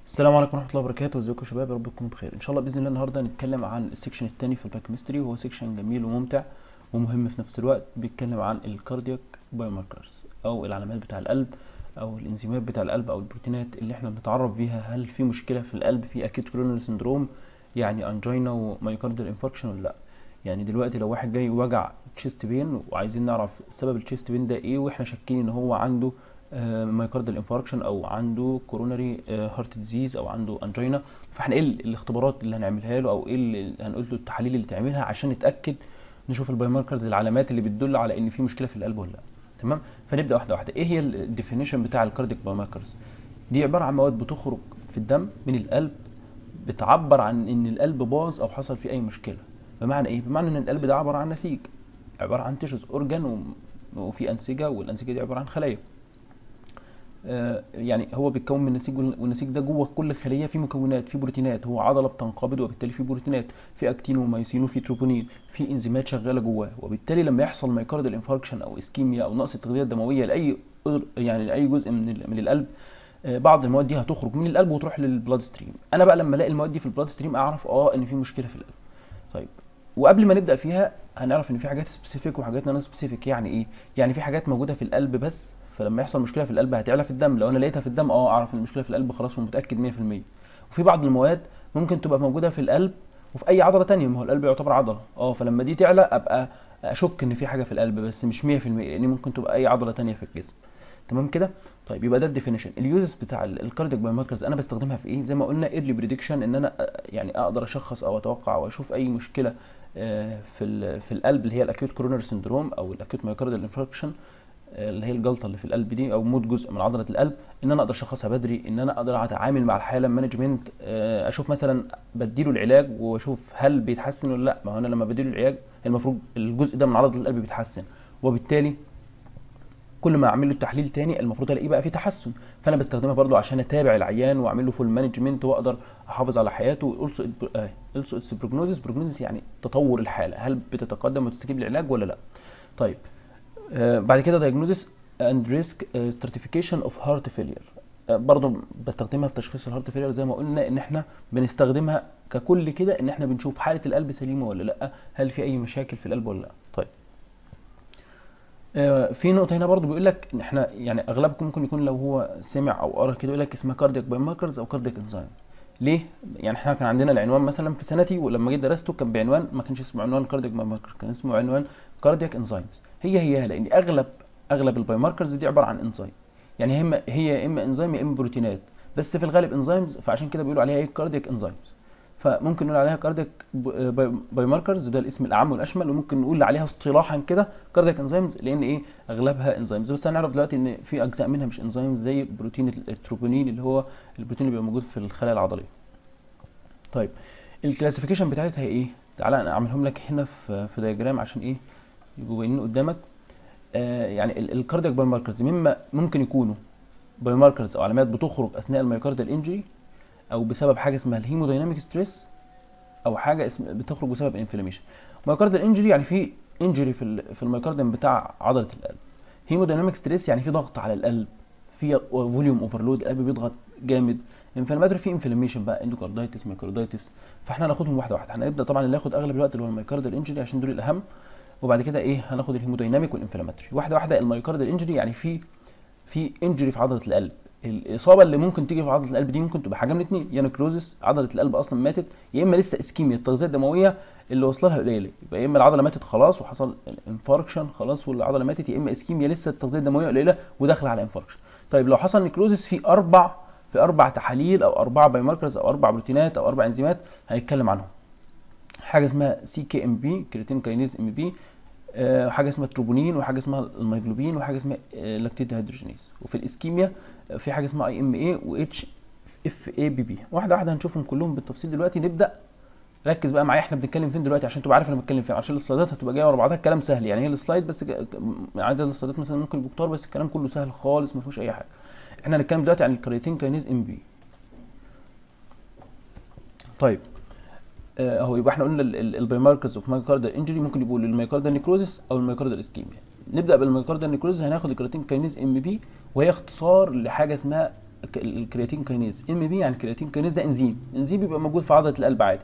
السلام عليكم ورحمه الله وبركاته ازيكم يا شباب يا رب تكونوا بخير ان شاء الله باذن الله النهارده هنتكلم عن السكشن الثاني في البايوكيمستري وهو سكشن جميل وممتع ومهم في نفس الوقت بيتكلم عن الكاردياك بايوماركرز او العلامات بتاع القلب او الانزيمات بتاع القلب او البروتينات اللي احنا بنتعرف بيها هل في مشكله في القلب في اكيد كورونري سندروم يعني انجينا ومايوكارديال انفاركشن ولا لا يعني دلوقتي لو واحد جاي وجع تشيست بين وعايزين نعرف سبب التشيست بين ده ايه واحنا شاكين ان هو عنده مايوكاردال انفاركشن او عنده كوروناري هارت ديزيز او عنده انجينا فاحنا ايه الاختبارات اللي هنعملها له او ايه اللي هنقول له التحاليل اللي تعملها عشان نتاكد نشوف البايوماركرز العلامات اللي بتدل على ان في مشكله في القلب ولا لا تمام فنبدا واحده واحده ايه هي الديفينيشن بتاع الكارديك بايوماركرز دي عباره عن مواد بتخرج في الدم من القلب بتعبر عن ان القلب باظ او حصل فيه اي مشكله بمعنى ايه بمعنى ان القلب ده عباره عن نسيج عباره عن تيشوز اورجان وفي انسجه والانسجه دي عباره عن خلايا يعني هو بيتكون من نسيج والنسيج ده جوه كل خليه في مكونات في بروتينات هو عضله بتنقبض وبالتالي في بروتينات في اكتين ومايسين وفي تروبونين في انزيمات شغاله جواه وبالتالي لما يحصل مايكاردال انفاركشن او اسكيميا او نقص التغذيه الدمويه لاي يعني لاي جزء من من القلب بعض المواد دي هتخرج من القلب وتروح للبلاد ستريم انا بقى لما الاقي المواد دي في البلاد ستريم اعرف اه ان في مشكله في القلب طيب وقبل ما نبدا فيها هنعرف ان في حاجات سبيسيفيك وحاجات نون سبيسيفيك يعني ايه يعني في حاجات موجوده في القلب بس فلما يحصل مشكله في القلب هتعلى في الدم لو انا لقيتها في الدم اه اعرف ان المشكله في القلب خلاص ومتاكد 100% وفي بعض المواد ممكن تبقى موجوده في القلب وفي اي عضله تانية ما هو القلب يعتبر عضله اه فلما دي تعلى ابقى اشك ان في حاجه في القلب بس مش 100% لان ممكن تبقى اي عضله تانية في الجسم تمام كده طيب يبقى ده الديفينيشن اليوزز بتاع الكاردياك بايوماركرز انا بستخدمها في ايه زي ما قلنا ايرلي بريدكشن ان انا يعني اقدر اشخص او اتوقع او اشوف اي مشكله في في القلب اللي هي الاكيوت كورونر سندروم او الاكيوت مايوكاردال انفاركشن اللي هي الجلطه اللي في القلب دي او موت جزء من عضله القلب ان انا اقدر اشخصها بدري ان انا اقدر اتعامل مع الحاله مانجمنت اشوف مثلا بديله العلاج واشوف هل بيتحسن ولا لا ما هو انا لما بديله العلاج المفروض الجزء ده من عضله القلب بيتحسن وبالتالي كل ما اعمل له التحليل تاني المفروض الاقيه بقى فيه تحسن فانا بستخدمها برضو عشان اتابع العيان واعمل له فول مانجمنت واقدر احافظ على حياته اولسو اولسو اتس بروجنوزيس بروجنوزيس يعني تطور الحاله هل بتتقدم وتستجيب للعلاج ولا لا طيب آه بعد كده دايجنوزيس اند ريسك ستراتيفيكيشن اوف هارت فيلير برضه بستخدمها في تشخيص الهارت فيلير زي ما قلنا ان احنا بنستخدمها ككل كده ان احنا بنشوف حاله القلب سليمه ولا لا هل في اي مشاكل في القلب ولا لا طيب آه في نقطه هنا برضه بيقول لك ان احنا يعني اغلبكم ممكن يكون لو هو سمع او قرا كده يقول لك اسمها كاردياك بايوماركرز او كاردياك انزيم ليه؟ يعني احنا كان عندنا العنوان مثلا في سنتي ولما جيت درسته كان بعنوان ما كانش اسمه عنوان كاردياك بايوماركر كان اسمه عنوان كاردياك انزيمز هي هي لان اغلب اغلب البايوماركرز دي عباره عن انزيم يعني هي هي يا اما انزيم يا اما بروتينات بس في الغالب انزيمز فعشان كده بيقولوا عليها ايه كاردياك انزيمز فممكن نقول عليها كاردياك بايوماركرز وده الاسم الاعم والاشمل وممكن نقول عليها اصطلاحا كده كاردياك انزيمز لان ايه اغلبها انزيمز بس هنعرف دلوقتي ان في اجزاء منها مش انزيمز زي بروتين التروبونين اللي هو البروتين اللي بيبقى موجود في الخلايا العضليه طيب الكلاسيفيكيشن بتاعتها هي ايه تعالى انا اعملهم لك هنا في في دياجرام عشان ايه يبقوا باينين قدامك آه يعني الكاردياك بايوماركرز مما ممكن يكونوا بايوماركرز او علامات بتخرج اثناء الميوكاردال انجري او بسبب حاجه اسمها الهيمودايناميك ستريس او حاجه اسم بتخرج بسبب انفلاميشن مايوكاردال انجري يعني في انجري في في الميوكارديوم بتاع عضله القلب هيمودايناميك ستريس يعني في ضغط على القلب في فوليوم اوفرلود القلب بيضغط جامد انفلاماتوري في انفلاميشن بقى اندوكاردايتس مايكرودايتس فاحنا هناخدهم واحده واحده هنبدا طبعا اللي هياخد اغلب الوقت اللي هو الميوكاردال انجري عشان دول الاهم وبعد كده ايه هناخد الهيمودايناميك والانفلاماتوري واحده واحده الميوكاردال انجري يعني في في انجري في عضله القلب الاصابه اللي ممكن تيجي في عضله القلب دي ممكن تبقى حاجه من اتنين يا نكروزس عضله القلب اصلا ماتت يا اما لسه اسكيميا التغذيه الدمويه اللي واصله لها قليله يبقى يا اما العضله ماتت خلاص وحصل انفاركشن خلاص والعضله ماتت يا اما اسكيميا لسه التغذيه الدمويه قليله وداخله على انفاركشن طيب لو حصل نكروزس في اربع في اربع تحاليل او اربع بايوماركرز او اربع بروتينات او اربع انزيمات هنتكلم عنهم حاجه اسمها سي كي ام بي كرياتين كاينيز ام بي أه حاجه اسمها تروبونين وحاجه اسمها الميجلوبين وحاجه اسمها لاكتيد هيدروجينيز وفي الاسكيميا في حاجه اسمها اي ام اي واتش اف اي بي بي واحده واحده هنشوفهم كلهم بالتفصيل دلوقتي نبدا ركز بقى معايا احنا بنتكلم فين دلوقتي عشان تبقى عارف انا بتكلم فين عشان السلايدات هتبقى جايه ورا بعضها الكلام سهل يعني هي السلايد بس عدد السلايدات مثلا ممكن يبقوا كتار بس الكلام كله سهل خالص ما فيهوش اي حاجه احنا هنتكلم دلوقتي عن الكرياتين كاينيز ام بي طيب اهو يبقى احنا قلنا البايوماركرز اوف مايوكاردال انجري ممكن يبقوا للمايوكاردال نيكروزس او المايوكاردال اسكيميا نبدا بالمايوكاردال نيكروزس هناخد الكرياتين كاينيز ام بي وهي اختصار لحاجه اسمها ك- الكرياتين كاينيز ام بي يعني الكرياتين كاينيز ده انزيم انزيم بيبقى موجود في عضله القلب عادي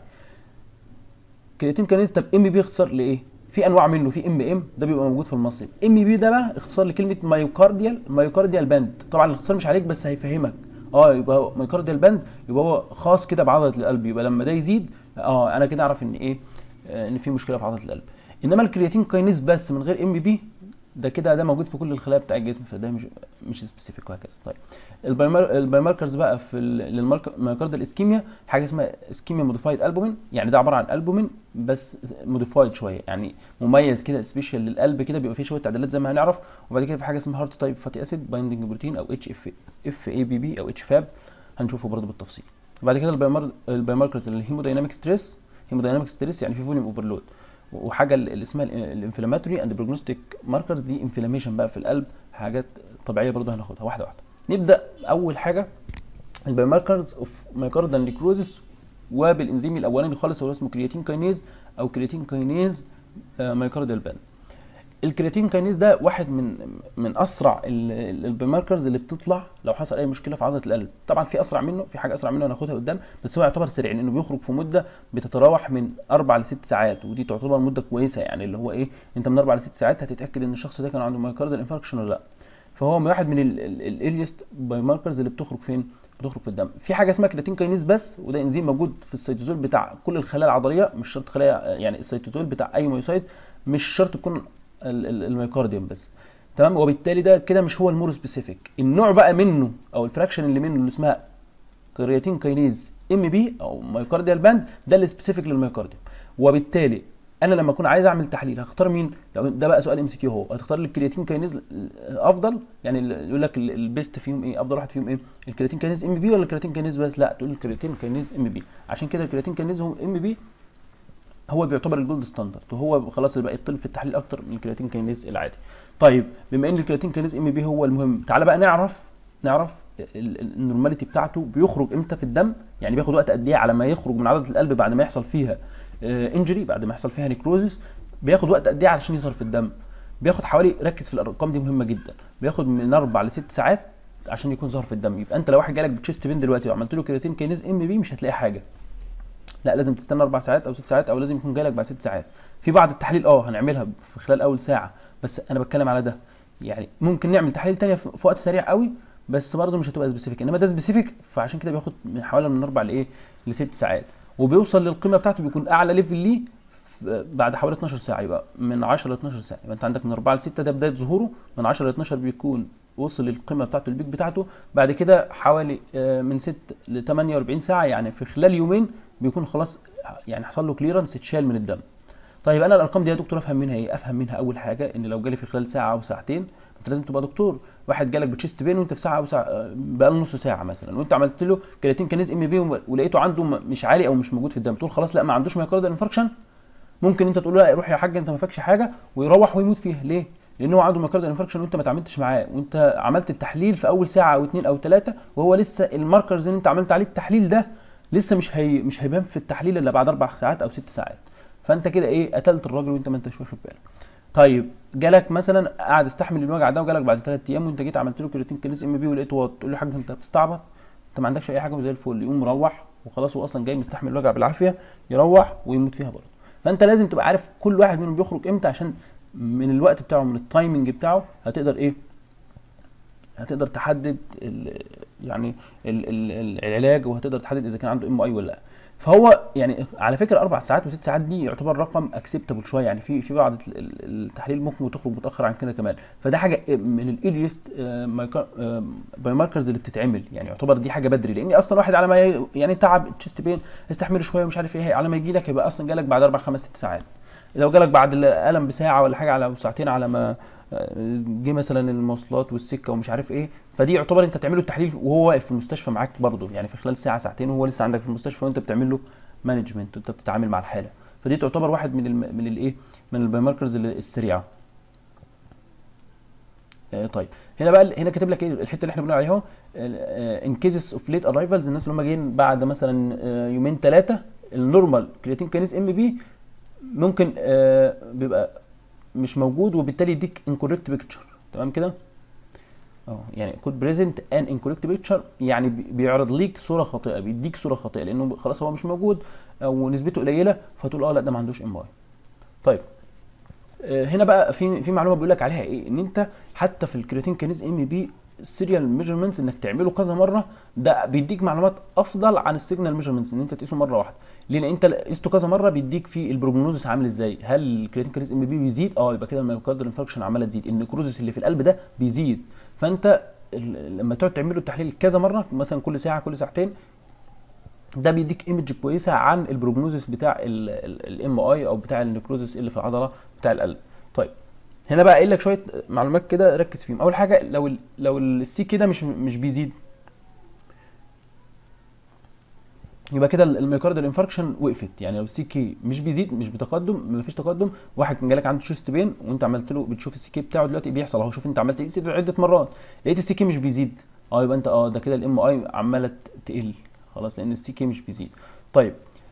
كرياتين كاينيز طب ام بي اختصار لايه في انواع منه في ام ام ده بيبقى موجود في المصل ام بي ده بقى اختصار لكلمه مايوكارديال مايوكارديال باند طبعا الاختصار مش عليك بس هيفهمك اه يبقى هو مايوكارديال باند يبقى هو خاص كده بعضله القلب يبقى لما ده يزيد اه انا كده اعرف ان ايه آه ان في مشكله في عضله القلب انما الكرياتين كاينيز بس من غير ام بي ده كده ده موجود في كل الخلايا بتاع الجسم فده مش مش سبيسيفيك وهكذا طيب البايمار البايماركرز بقى في المايوكاردال اسكيميا حاجه اسمها اسكيميا موديفايد البومين يعني ده عباره عن البومين بس موديفايد شويه يعني مميز كده سبيشال للقلب كده بيبقى فيه شويه تعديلات زي ما هنعرف وبعد كده في حاجه اسمها هارت تايب فاتي اسيد بايندنج بروتين او اتش اف اف اي بي بي او اتش فاب هنشوفه برضه بالتفصيل وبعد كده البايمار البايماركرز الهيمودايناميك ستريس هيمودايناميك ستريس يعني في فوليوم اوفرلود وحاجه اللي اسمها الانفلاماتوري اند بروجنوستيك ماركرز دي انفلاميشن بقى في القلب حاجات طبيعيه برضه هناخدها واحده واحده نبدا اول حاجه البايوماركرز اوف مايكاردال نيكروزس وبالانزيم الاولاني خالص هو اسمه كرياتين كاينيز او كرياتين كاينيز مايكاردال باند الكرياتين كاينيز ده واحد من من اسرع البايوماركرز اللي بتطلع لو حصل اي مشكله في عضله القلب طبعا في اسرع منه في حاجه اسرع منه هناخدها قدام بس هو يعتبر سريع لانه بيخرج في مده بتتراوح من اربع لست ساعات ودي تعتبر مده كويسه يعني اللي هو ايه انت من اربع لست ساعات هتتاكد ان الشخص ده كان عنده مايكاردال انفاركشن ولا لا فهو من واحد من الاليست بايوماركرز اللي بتخرج فين بتخرج في الدم في حاجه اسمها كرياتين كاينيز بس وده انزيم موجود في السيتوزول بتاع كل الخلايا العضليه مش شرط خلايا يعني السيتوزول بتاع اي مايوسايت مش شرط تكون الميوكارديوم بس تمام وبالتالي ده كده مش هو المورو سبيسيفيك النوع بقى منه او الفراكشن اللي منه اللي اسمها كرياتين كاينيز ام بي او مايوكارديال باند ده اللي سبيسيفيك للميوكارديوم وبالتالي انا لما اكون عايز اعمل تحليل هختار مين لو ده بقى سؤال ام سي كيو هو هتختار الكرياتين كاينيز افضل يعني يقول لك البيست فيهم ايه افضل واحد فيهم ايه الكرياتين كاينيز ام بي ولا الكرياتين كاينيز بس لا تقول الكرياتين كاينيز ام بي عشان كده الكرياتين كاينيز هو ام بي هو بيعتبر الجولد ستاندرد وهو خلاص اللي بقى يطلب في التحليل اكتر من الكرياتين كاينيز العادي طيب بما ان الكرياتين كاينيز ام بي هو المهم تعالى بقى نعرف نعرف النورماليتي بتاعته بيخرج امتى في الدم يعني بياخد وقت قد ايه على ما يخرج من عضله القلب بعد ما يحصل فيها انجري بعد ما يحصل فيها نيكروزس بياخد وقت قد ايه علشان يظهر في الدم بياخد حوالي ركز في الارقام دي مهمه جدا بياخد من اربع لست ساعات عشان يكون ظهر في الدم يبقى انت لو واحد جالك بتشيست بين دلوقتي وعملت له كرياتين كاينيز ام بي مش هتلاقي حاجه لا لازم تستنى اربع ساعات او ست ساعات او لازم يكون جالك بعد ست ساعات في بعض التحاليل اه هنعملها في خلال اول ساعه بس انا بتكلم على ده يعني ممكن نعمل تحاليل تانية في وقت سريع قوي بس برضه مش هتبقى سبيسيفيك انما ده سبيسيفيك فعشان كده بياخد من حوالي من اربع لايه لست ساعات وبيوصل للقيمه بتاعته بيكون اعلى ليفل ليه بعد حوالي 12 ساعه يبقى من 10 ل 12 ساعه يبقى انت عندك من 4 ل 6 ده بدايه ظهوره من 10 ل 12 بيكون وصل للقيمه بتاعته البيك بتاعته بعد كده حوالي من 6 ل 48 ساعه يعني في خلال يومين بيكون خلاص يعني حصل له كليرنس اتشال من الدم طيب انا الارقام دي يا دكتور افهم منها ايه افهم منها اول حاجه ان لو جالي في خلال ساعه او ساعتين انت لازم تبقى دكتور واحد جالك بتشيست بين وانت في ساعه او ساعه بقى له نص ساعه مثلا وانت عملت له كرياتين كانيز ام بي ولقيته عنده مش عالي او مش موجود في الدم تقول خلاص لا ما عندوش مايكاردال انفاركشن ممكن انت تقول له لا روح يا حاج انت ما فاكش حاجه ويروح ويموت فيها ليه لان هو عنده مايكاردال انفاركشن وانت ما اتعاملتش معاه وانت عملت التحليل في اول ساعه او اثنين او ثلاثه وهو لسه الماركرز اللي انت عملت عليه التحليل ده لسه مش هي مش هيبان في التحليل الا بعد اربع ساعات او ست ساعات فانت كده ايه قتلت الراجل وانت ما انتش واخد بالك طيب جالك مثلا قاعد استحمل الوجع ده وجالك بعد ثلاث ايام وانت جيت عملت له كرياتين كينيز ام بي ولقيته واط تقول له حاجه انت بتستعبط انت ما عندكش اي حاجه وزي الفل يقوم مروح وخلاص هو اصلا جاي مستحمل الوجع بالعافيه يروح ويموت فيها برضه فانت لازم تبقى عارف كل واحد منهم بيخرج امتى عشان من الوقت بتاعه من التايمنج بتاعه هتقدر ايه هتقدر تحدد ال يعني ال ال العلاج وهتقدر تحدد اذا كان عنده ام اي ولا لا فهو يعني على فكره اربع ساعات وست ساعات دي يعتبر رقم اكسبتابل شويه يعني في في بعض التحليل ممكن تخرج متاخر عن كده كمان فده حاجه من الايريست بايوماركرز اللي بتتعمل يعني يعتبر دي حاجه بدري لان اصلا واحد على ما يعني تعب تشيست بين استحمله شويه ومش عارف ايه على ما يجي لك هيبقى اصلا جالك بعد اربع خمس ست ساعات لو جالك بعد الالم بساعه ولا حاجه على ساعتين على ما جه مثلا المواصلات والسكه ومش عارف ايه فدي يعتبر انت تعمله التحليل وهو واقف في المستشفى معاك برضه يعني في خلال ساعه ساعتين وهو لسه عندك في المستشفى وانت بتعمل له مانجمنت وانت بتتعامل مع الحاله فدي تعتبر واحد من ال من الايه من البايوماركرز السريعه آه طيب هنا بقى هنا كاتب لك ايه الحته اللي احنا بنقول عليها ان كيسز اوف ليت ارايفلز الناس اللي هم جايين بعد مثلا يومين ثلاثه النورمال كرياتين كانيز ام بي ممكن آه بيبقى مش موجود وبالتالي يديك انكوريكت بيكتشر تمام كده اه يعني كود بريزنت ان انكوركت بيكتشر يعني بي- بيعرض ليك صوره خاطئه بيديك صوره خاطئه لانه خلاص هو مش موجود او نسبته قليله فتقول اه لا ده ما عندوش ام اي طيب آه، هنا بقى في في معلومه بيقول لك عليها ايه ان انت حتى في الكرياتين كانيز ام بي السيريال ميجرمنتس انك تعمله كذا مره ده بيديك معلومات افضل عن السيجنال ميجرمنتس ان انت تقيسه مره واحده لان انت قيسته كذا مره بيديك في البروجنوزس عامل ازاي هل الكرياتين كانيز ام بي بيزيد اه يبقى كده الميوكاردال انفاركشن عماله تزيد النكروزس اللي في القلب ده بيزيد فانت ال- لما تقعد تعمله التحليل كذا مره مثلا كل ساعه كل ساعتين ده بيديك ايمج كويسه عن البروجنوزس بتاع الام اي او بتاع النكروزس اللي في العضله بتاع القلب طيب هنا بقى قايل لك شويه معلومات كده ركز فيهم اول حاجه لو ال لو السي كده مش مش بيزيد يبقى كده الميوكاردال انفاركشن وقفت يعني لو السي كي مش بيزيد مش بتقدم مفيش تقدم واحد كان جالك عنده شيست بين وانت عملت له بتشوف السي كي بتاعه دلوقتي بيحصل اهو شوف انت عملت تقيس عده مرات لقيت السي كي مش بيزيد اه يبقى انت اه ده كده الام اي عماله تقل خلاص لان السي كي مش بيزيد طيب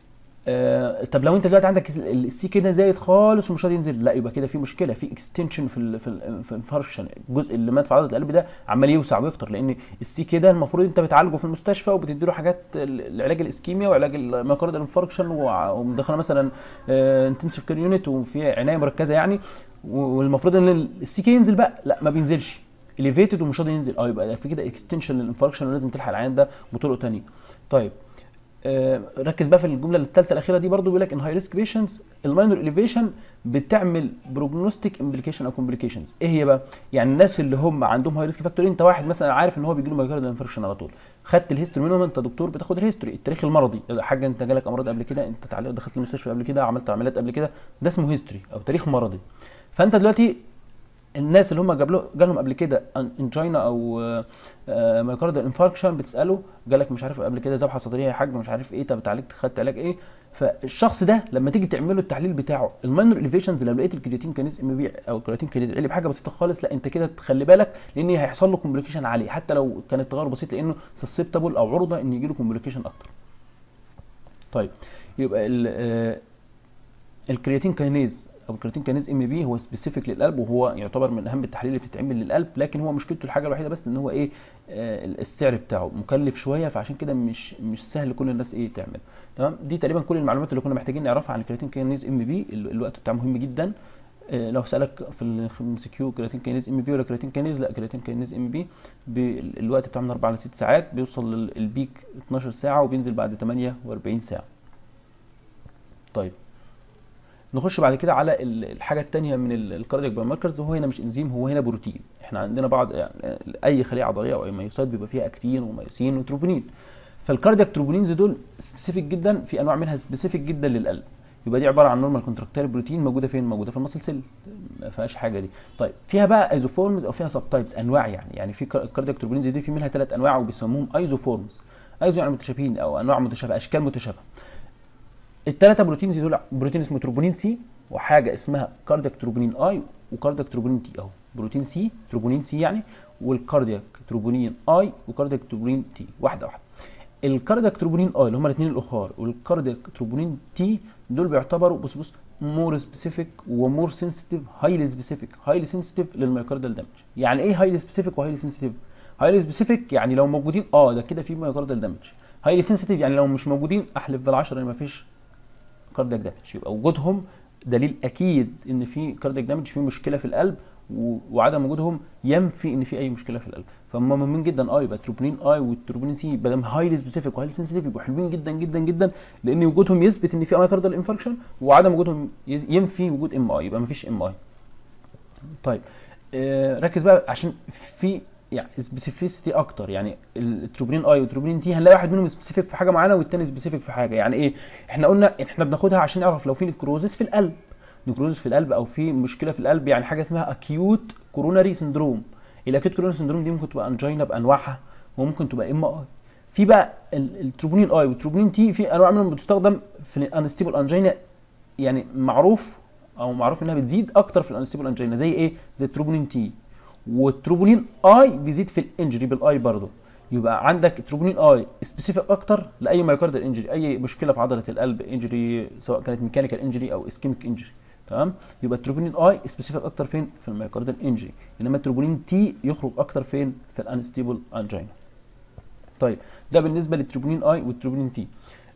آه طب لو انت دلوقتي عندك السي كده زايد خالص ومش راضي ينزل لا يبقى كده في مشكله في اكستنشن في ال في ال في الفرشن الجزء اللي مات في عضله القلب ده عمال يوسع ويكتر لان السي كده المفروض انت بتعالجه في المستشفى وبتدي له حاجات ال- العلاج الاسكيميا وعلاج الميوكاردال انفاركشن ومدخله مثلا انتنسيف كير يونت وفي عنايه مركزه يعني والمفروض ان السي كي ينزل بقى لا ما بينزلش اليفيتد ومش راضي ينزل اه يبقى في كده اكستنشن للانفاركشن ولازم تلحق العيان ده بطرق ثانيه طيب آه، ركز بقى في الجمله الثالثه الاخيره دي برضو بيقول لك ان هاي ريسك بيشنتس الماينور اليفيشن بتعمل بروجنوستيك امبليكيشن او كومبليكيشنز ايه هي بقى يعني الناس اللي هم عندهم هاي ريسك فاكتور انت واحد مثلا عارف ان هو بيجي له مايكاردال انفاركشن على طول خدت الهيستوري منهم انت دكتور بتاخد الهيستوري التاريخ المرضي حاجه انت جالك امراض قبل كده انت تعالى دخلت المستشفى قبل كده عملت عمليات قبل كده ده اسمه هيستوري او تاريخ مرضي فانت دلوقتي الناس اللي هم جاب له جالهم قبل كده انجينا او مايكاردال انفاركشن بتساله جالك مش عارف قبل كده ذبحه صدريه يا حاج مش عارف ايه طب اتعالجت خدت علاج ايه فالشخص ده لما تيجي تعمل له التحليل بتاعه الماينور اليفيشنز لو لقيت الكرياتين كانيز ام بي او الكرياتين كانيز عالي بحاجه بسيطه خالص لا انت كده تخلي بالك لان هيحصل له كومبليكيشن عالي حتى لو كان التغير بسيط لانه سسبتابل او عرضه ان يجي له كومبليكيشن اكتر طيب يبقى ال- آه، الكرياتين كاينيز او الكرياتين كاينيز ام بي هو سبيسيفيك للقلب وهو يعتبر من اهم التحاليل اللي بتتعمل للقلب لكن هو مشكلته الحاجه الوحيده بس ان هو ايه آه السعر بتاعه مكلف شويه فعشان كده مش مش سهل كل الناس ايه تعمل تمام دي تقريبا كل المعلومات اللي كنا محتاجين نعرفها عن الكرياتين كاينيز ام بي الوقت بتاعه مهم جدا آه، لو سالك في الام سي كيو كرياتين كاينيز ام بي ولا كرياتين كاينيز لا كرياتين كاينيز ام بي الوقت بتاعه من 4 ل 6 ساعات بيوصل للبيك 12 ساعه وبينزل بعد 48 ساعه طيب نخش بعد كده على ال- الحاجه الثانيه من الكاردياك بايوماركرز وهو هنا مش انزيم هو هنا بروتين احنا عندنا بعض يعني اي خليه عضليه او اي مايوسايت بيبقى فيها اكتين ومايوسين وتروبونين فالكاردياك تروبونينز دول سبيسيفيك جدا في انواع منها سبيسيفيك جدا للقلب يبقى دي عباره عن نورمال كونتراكتيل بروتين موجوده فين موجوده في المسل سيل ما فيهاش حاجه دي طيب فيها بقى ايزوفورمز او فيها سب تايبس انواع يعني يعني في الكاردياك تروبونينز دي في منها ثلاث انواع وبيسموهم ايزوفورمز ايزو يعني متشابهين او انواع متشابهه اشكال متشابهه الثلاثه بروتينز دول بروتين اسمه تروبونين سي وحاجه اسمها كاردياك تروبونين اي وكاردياك تروبونين تي اهو بروتين سي تروبونين سي يعني والكاردياك تروبونين اي وكاردياك تروبونين تي واحده واحده الكاردياك تروبونين اي اللي هم الاثنين الاخر والكاردياك تروبونين تي دول بيعتبروا بص بص مور سبيسيفيك ومور سنسيتيف هايلي سبيسيفيك هايلي سنسيتيف للميوكاردال دامج يعني ايه هايلي سبيسيفيك وهايلي سنسيتيف هايلي سبيسيفيك يعني لو موجودين اه ده كده في ميوكاردال دامج هايلي سنسيتيف يعني لو مش موجودين احلف بالعشره ان مفيش كاردياك دامج يبقى وجودهم دليل اكيد ان في كاردياك دامج في مشكله في القلب و- وعدم وجودهم ينفي ان في اي مشكله في القلب فهم مهمين جدا اه يبقى تروبونين اي والتروبونين سي ما دام هايلي سبيسيفيك وهايلي سنسيتيف يبقوا حلوين جدا جدا جدا لان وجودهم يثبت ان في مايكاردال انفاركشن وعدم وجودهم ي- ينفي وجود ام اي يبقى ما فيش ام اي طيب آه ركز بقى عشان في يعني سبيسيفيسيتي اكتر يعني التروبونين اي والتروبونين تي هنلاقي واحد منهم سبيسيفيك في حاجه معينه والتاني سبيسيفيك في حاجه يعني ايه احنا قلنا احنا بناخدها عشان نعرف لو في نكروزس في القلب نكروزس في القلب او في مشكله في القلب يعني حاجه اسمها اكيوت كوروناري سندروم الاكيوت كوروناري سندروم دي ممكن تبقى انجينا بانواعها وممكن تبقى ام اي في بقى ال- التروبونين اي والتروبونين تي في انواع منهم بتستخدم في الانستيبل انجينا يعني معروف او معروف انها بتزيد اكتر في الانستيبل انجينا زي ايه زي التروبونين تي والتروبونين اي بيزيد في الانجري بالاي برضه يبقى عندك تروبونين اي سبيسيفيك اكتر لاي مايكاردال انجري اي مشكله في عضله القلب انجري سواء كانت ميكانيكال انجري او اسكيميك انجري تمام يبقى التروبونين اي سبيسيفيك اكتر فين في الميوكاردال انجري انما التروبونين تي يخرج اكتر فين في الانستيبل انجينا طيب ده بالنسبه للتروبونين اي والتروبونين تي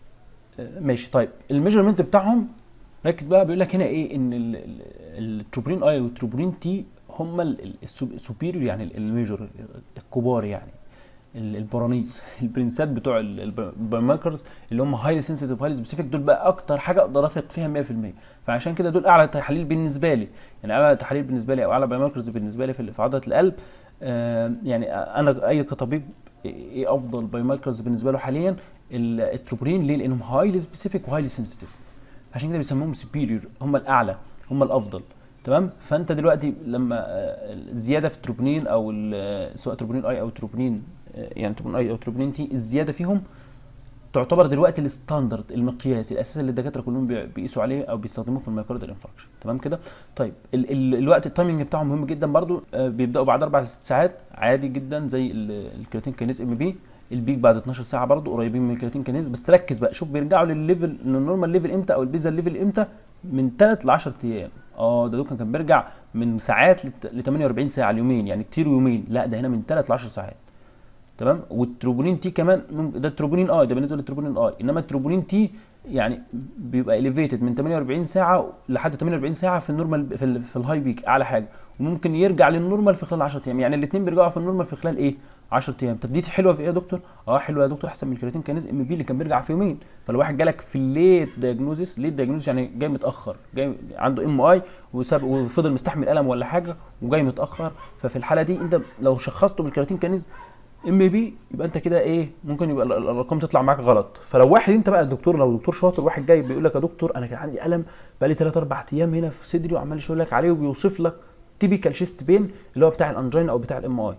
آه، ماشي طيب الميجرمنت بتاعهم ركز بقى بيقول لك هنا ايه ان ال- ال- التروبونين اي والتروبونين تي هم السوبيريور يعني الميجور الكبار يعني ال- البرانيس البرنسات بتوع ال- الب- البايوماركرز اللي هم هايلي سنسيتيف هايلي سبيسيفيك دول بقى اكتر حاجه اقدر اثق فيها 100% فعشان كده دول اعلى تحاليل بالنسبه لي يعني اعلى تحاليل بالنسبه لي او اعلى بايوماركرز بالنسبه لي في في عضله القلب آه يعني انا اي كطبيب ايه افضل بايوماركرز بالنسبه له حاليا ال- التروبونين ليه لانهم هايلي سبيسيفيك وهايلي سنسيتيف عشان كده بيسموهم سوبيريور هم الاعلى هم الافضل تمام فانت دلوقتي لما آه، الزياده في التروبونين او ال- سواء تروبونين اي او تروبونين آه، يعني تروبونين اي او تروبونين تي الزياده فيهم تعتبر دلوقتي الستاندرد المقياس الاساسي اللي الدكاتره كلهم بي- بيقيسوا عليه او بيستخدموه في الميوكاردال انفاركشن تمام كده طيب ال ال الوقت التايمنج بتاعهم مهم جدا برضو آه، بيبداوا بعد اربع لست ساعات عادي جدا زي ال- الكرياتين كينيز ام بي البيك بعد 12 ساعه برضو قريبين من الكرياتين كينيز بس ركز بقى شوف بيرجعوا للليفل للنورمال ليفل امتى او البيزا ليفل امتى من 3 ل 10 ايام اه ده دوكا كان بيرجع من ساعات ل 48 ساعه اليومين يعني كتير يومين لا ده هنا من 3 ل 10 ساعات تمام والتروبونين تي كمان مم- ده التروبونين اي ده بالنسبه للتروبونين اي انما التروبونين تي يعني بيبقى اليفيتد من 48 ساعه لحد 48 ساعه في النورمال في, ال في الهاي بيك اعلى حاجه وممكن يرجع للنورمال في خلال 10 ايام يعني الاثنين بيرجعوا في النورمال في خلال ايه 10 ايام طب دي حلوه في ايه يا دكتور اه حلوه يا دكتور احسن من الكرياتين كانيز ام بي اللي كان بيرجع في يومين فلو واحد جالك في الليت دايجنوزيس ليت دايجنوزيس يعني جاي متاخر جاي عنده ام اي وساب وفضل مستحمل الم ولا حاجه وجاي متاخر ففي الحاله دي انت لو شخصته بالكرياتين كانيز ام بي يبقى انت كده ايه ممكن يبقى ال- ال- الارقام تطلع معاك غلط فلو واحد انت بقى الدكتور لو دكتور شاطر واحد جاي بيقول لك يا دكتور انا كان عندي الم بقى لي 3 4 ايام هنا في صدري وعمال يشاور لك عليه وبيوصف لك تيبيكال شيست بين اللي هو بتاع الانجين او بتاع الام اي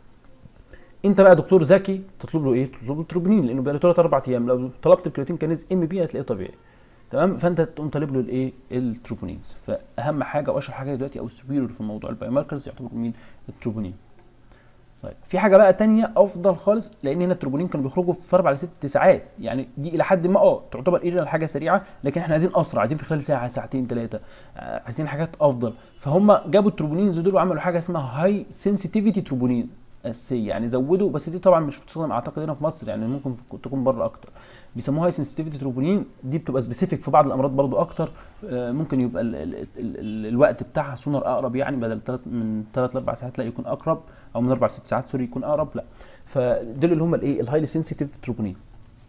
انت بقى دكتور ذكي تطلب له ايه تطلب له تروبونين لانه بقى له 3 4 ايام لو طلبت الكرياتين كانيز ام بي هتلاقيه طبيعي تمام فانت تقوم طالب له الايه التروبونينز فاهم حاجه واشهر حاجه دلوقتي او السوبيريور في موضوع البايوماركرز يعتبر مين التروبونين طيب في حاجه بقى تانية افضل خالص لان هنا التروبونين كانوا بيخرجوا في 4 ل 6 ساعات يعني دي الى حد ما اه تعتبر ايه حاجه سريعه لكن احنا عايزين اسرع عايزين في خلال ساعه ساعتين ثلاثه آه عايزين حاجات افضل فهم جابوا التروبونينز دول وعملوا حاجه اسمها هاي سنسيتيفيتي تروبونين اساسيه يعني زودوا بس دي طبعا مش بتستخدم اعتقد هنا في مصر يعني ممكن في- تكون بره اكتر بيسموها هاي سنسيتيفيتي تروبونين دي بتبقى سبيسيفيك في بعض الامراض برضو اكتر آه، ممكن يبقى ال ال ال ال الوقت بتاعها سونر اقرب يعني بدل تلت من 3 ل 4 ساعات لا يكون اقرب او من 4 ل 6 ساعات سوري يكون اقرب لا فدول اللي هم الايه الهايلي سنسيتيف تروبونين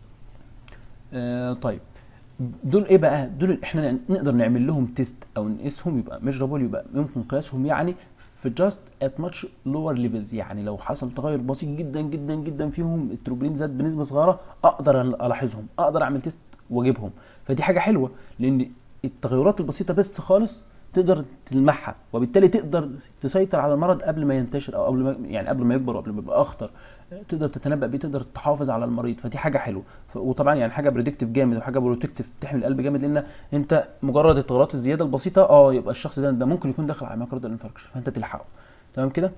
آه طيب دول ايه بقى دول اللي احنا نقدر نعمل لهم تيست او نقيسهم يبقى ميجرابل يبقى ممكن قياسهم يعني في جاست ات ماتش لور ليفلز يعني لو حصل تغير بسيط جدا جدا جدا فيهم التروبولين زاد بنسبه صغيره اقدر الاحظهم اقدر اعمل تيست واجيبهم فدي حاجه حلوه لان التغيرات البسيطه بس خالص تقدر تلمحها وبالتالي تقدر تسيطر على المرض قبل ما ينتشر او قبل ما يعني قبل ما يكبر وقبل ما يبقى اخطر تقدر تتنبأ بيه تقدر تحافظ على المريض فدي حاجه حلوه ف- وطبعا يعني حاجه بريدكتيف جامد وحاجه بروتكتيف تحمي القلب جامد لان انت مجرد التغيرات الزياده البسيطه اه يبقى الشخص ده ده ممكن يكون داخل على مايكرويد انفاركشن فانت تلحقه تمام كده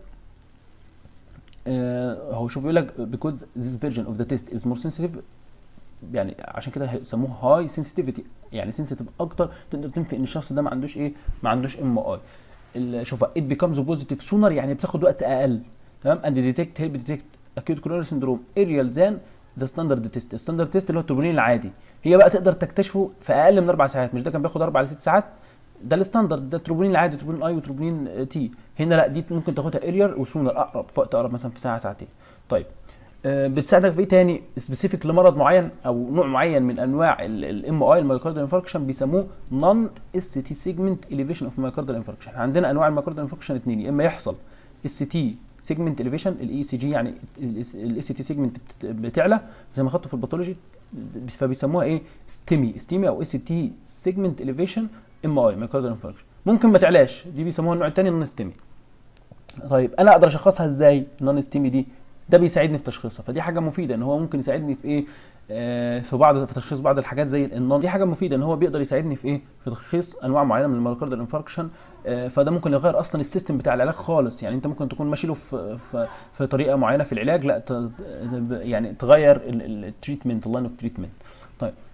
آه هو شوف يقول لك because this version of the test is more sensitive يعني عشان كده هيسموه هاي سنسيتيفيتي يعني سنسيتيف اكتر تقدر تنفي ان الشخص ده ما عندوش ايه ما عندوش ام اي شوف ات بيكمز بوزيتيف سونر يعني بتاخد وقت اقل تمام اند ديتكت هيلب ديتكت اكيوت كورونري سندروم اريال ذان ذا ستاندرد تيست الستاندرد تيست اللي هو التوربولين العادي هي بقى تقدر تكتشفه في اقل من اربع ساعات مش ده كان بياخد اربع لست ساعات ده الستاندرد ده التروبولين العادي تروبولين اي وتروبولين تي هنا لا دي ممكن تاخدها اريال وسونر اقرب في وقت اقرب مثلا في ساعه ساعتين طيب آه، بتساعدك في ايه تاني سبيسيفيك لمرض معين او نوع معين من انواع الام اي المايوكاردال انفاركشن بيسموه نون اس تي سيجمنت اليفيشن اوف مايوكاردال انفاركشن احنا عندنا انواع المايوكاردال انفاركشن اثنين يا اما يحصل اس تي سيجمنت اليفيشن الاي سي جي يعني الاس تي سيجمنت بتعلى زي ما خدته في الباثولوجي فبيسموها ايه ستيمي ستيمي او اس تي سيجمنت اليفيشن ام اي مايوكاردال انفاركشن ممكن ما تعلاش دي بيسموها النوع الثاني نون ستيمي طيب انا اقدر اشخصها ازاي النون ستيمي دي ده بيساعدني في تشخيصها فدي حاجه مفيده ان هو ممكن يساعدني في ايه آه في بعض في تشخيص بعض الحاجات زي النون دي حاجه مفيده ان هو بيقدر يساعدني في ايه في تشخيص انواع معينه من المايوكاردال انفاركشن آه فده ممكن يغير اصلا السيستم بتاع العلاج خالص يعني انت ممكن تكون ماشي له في في, في طريقه معينه في العلاج لا ت- يعني تغير التريتمنت اللاين اوف تريتمنت طيب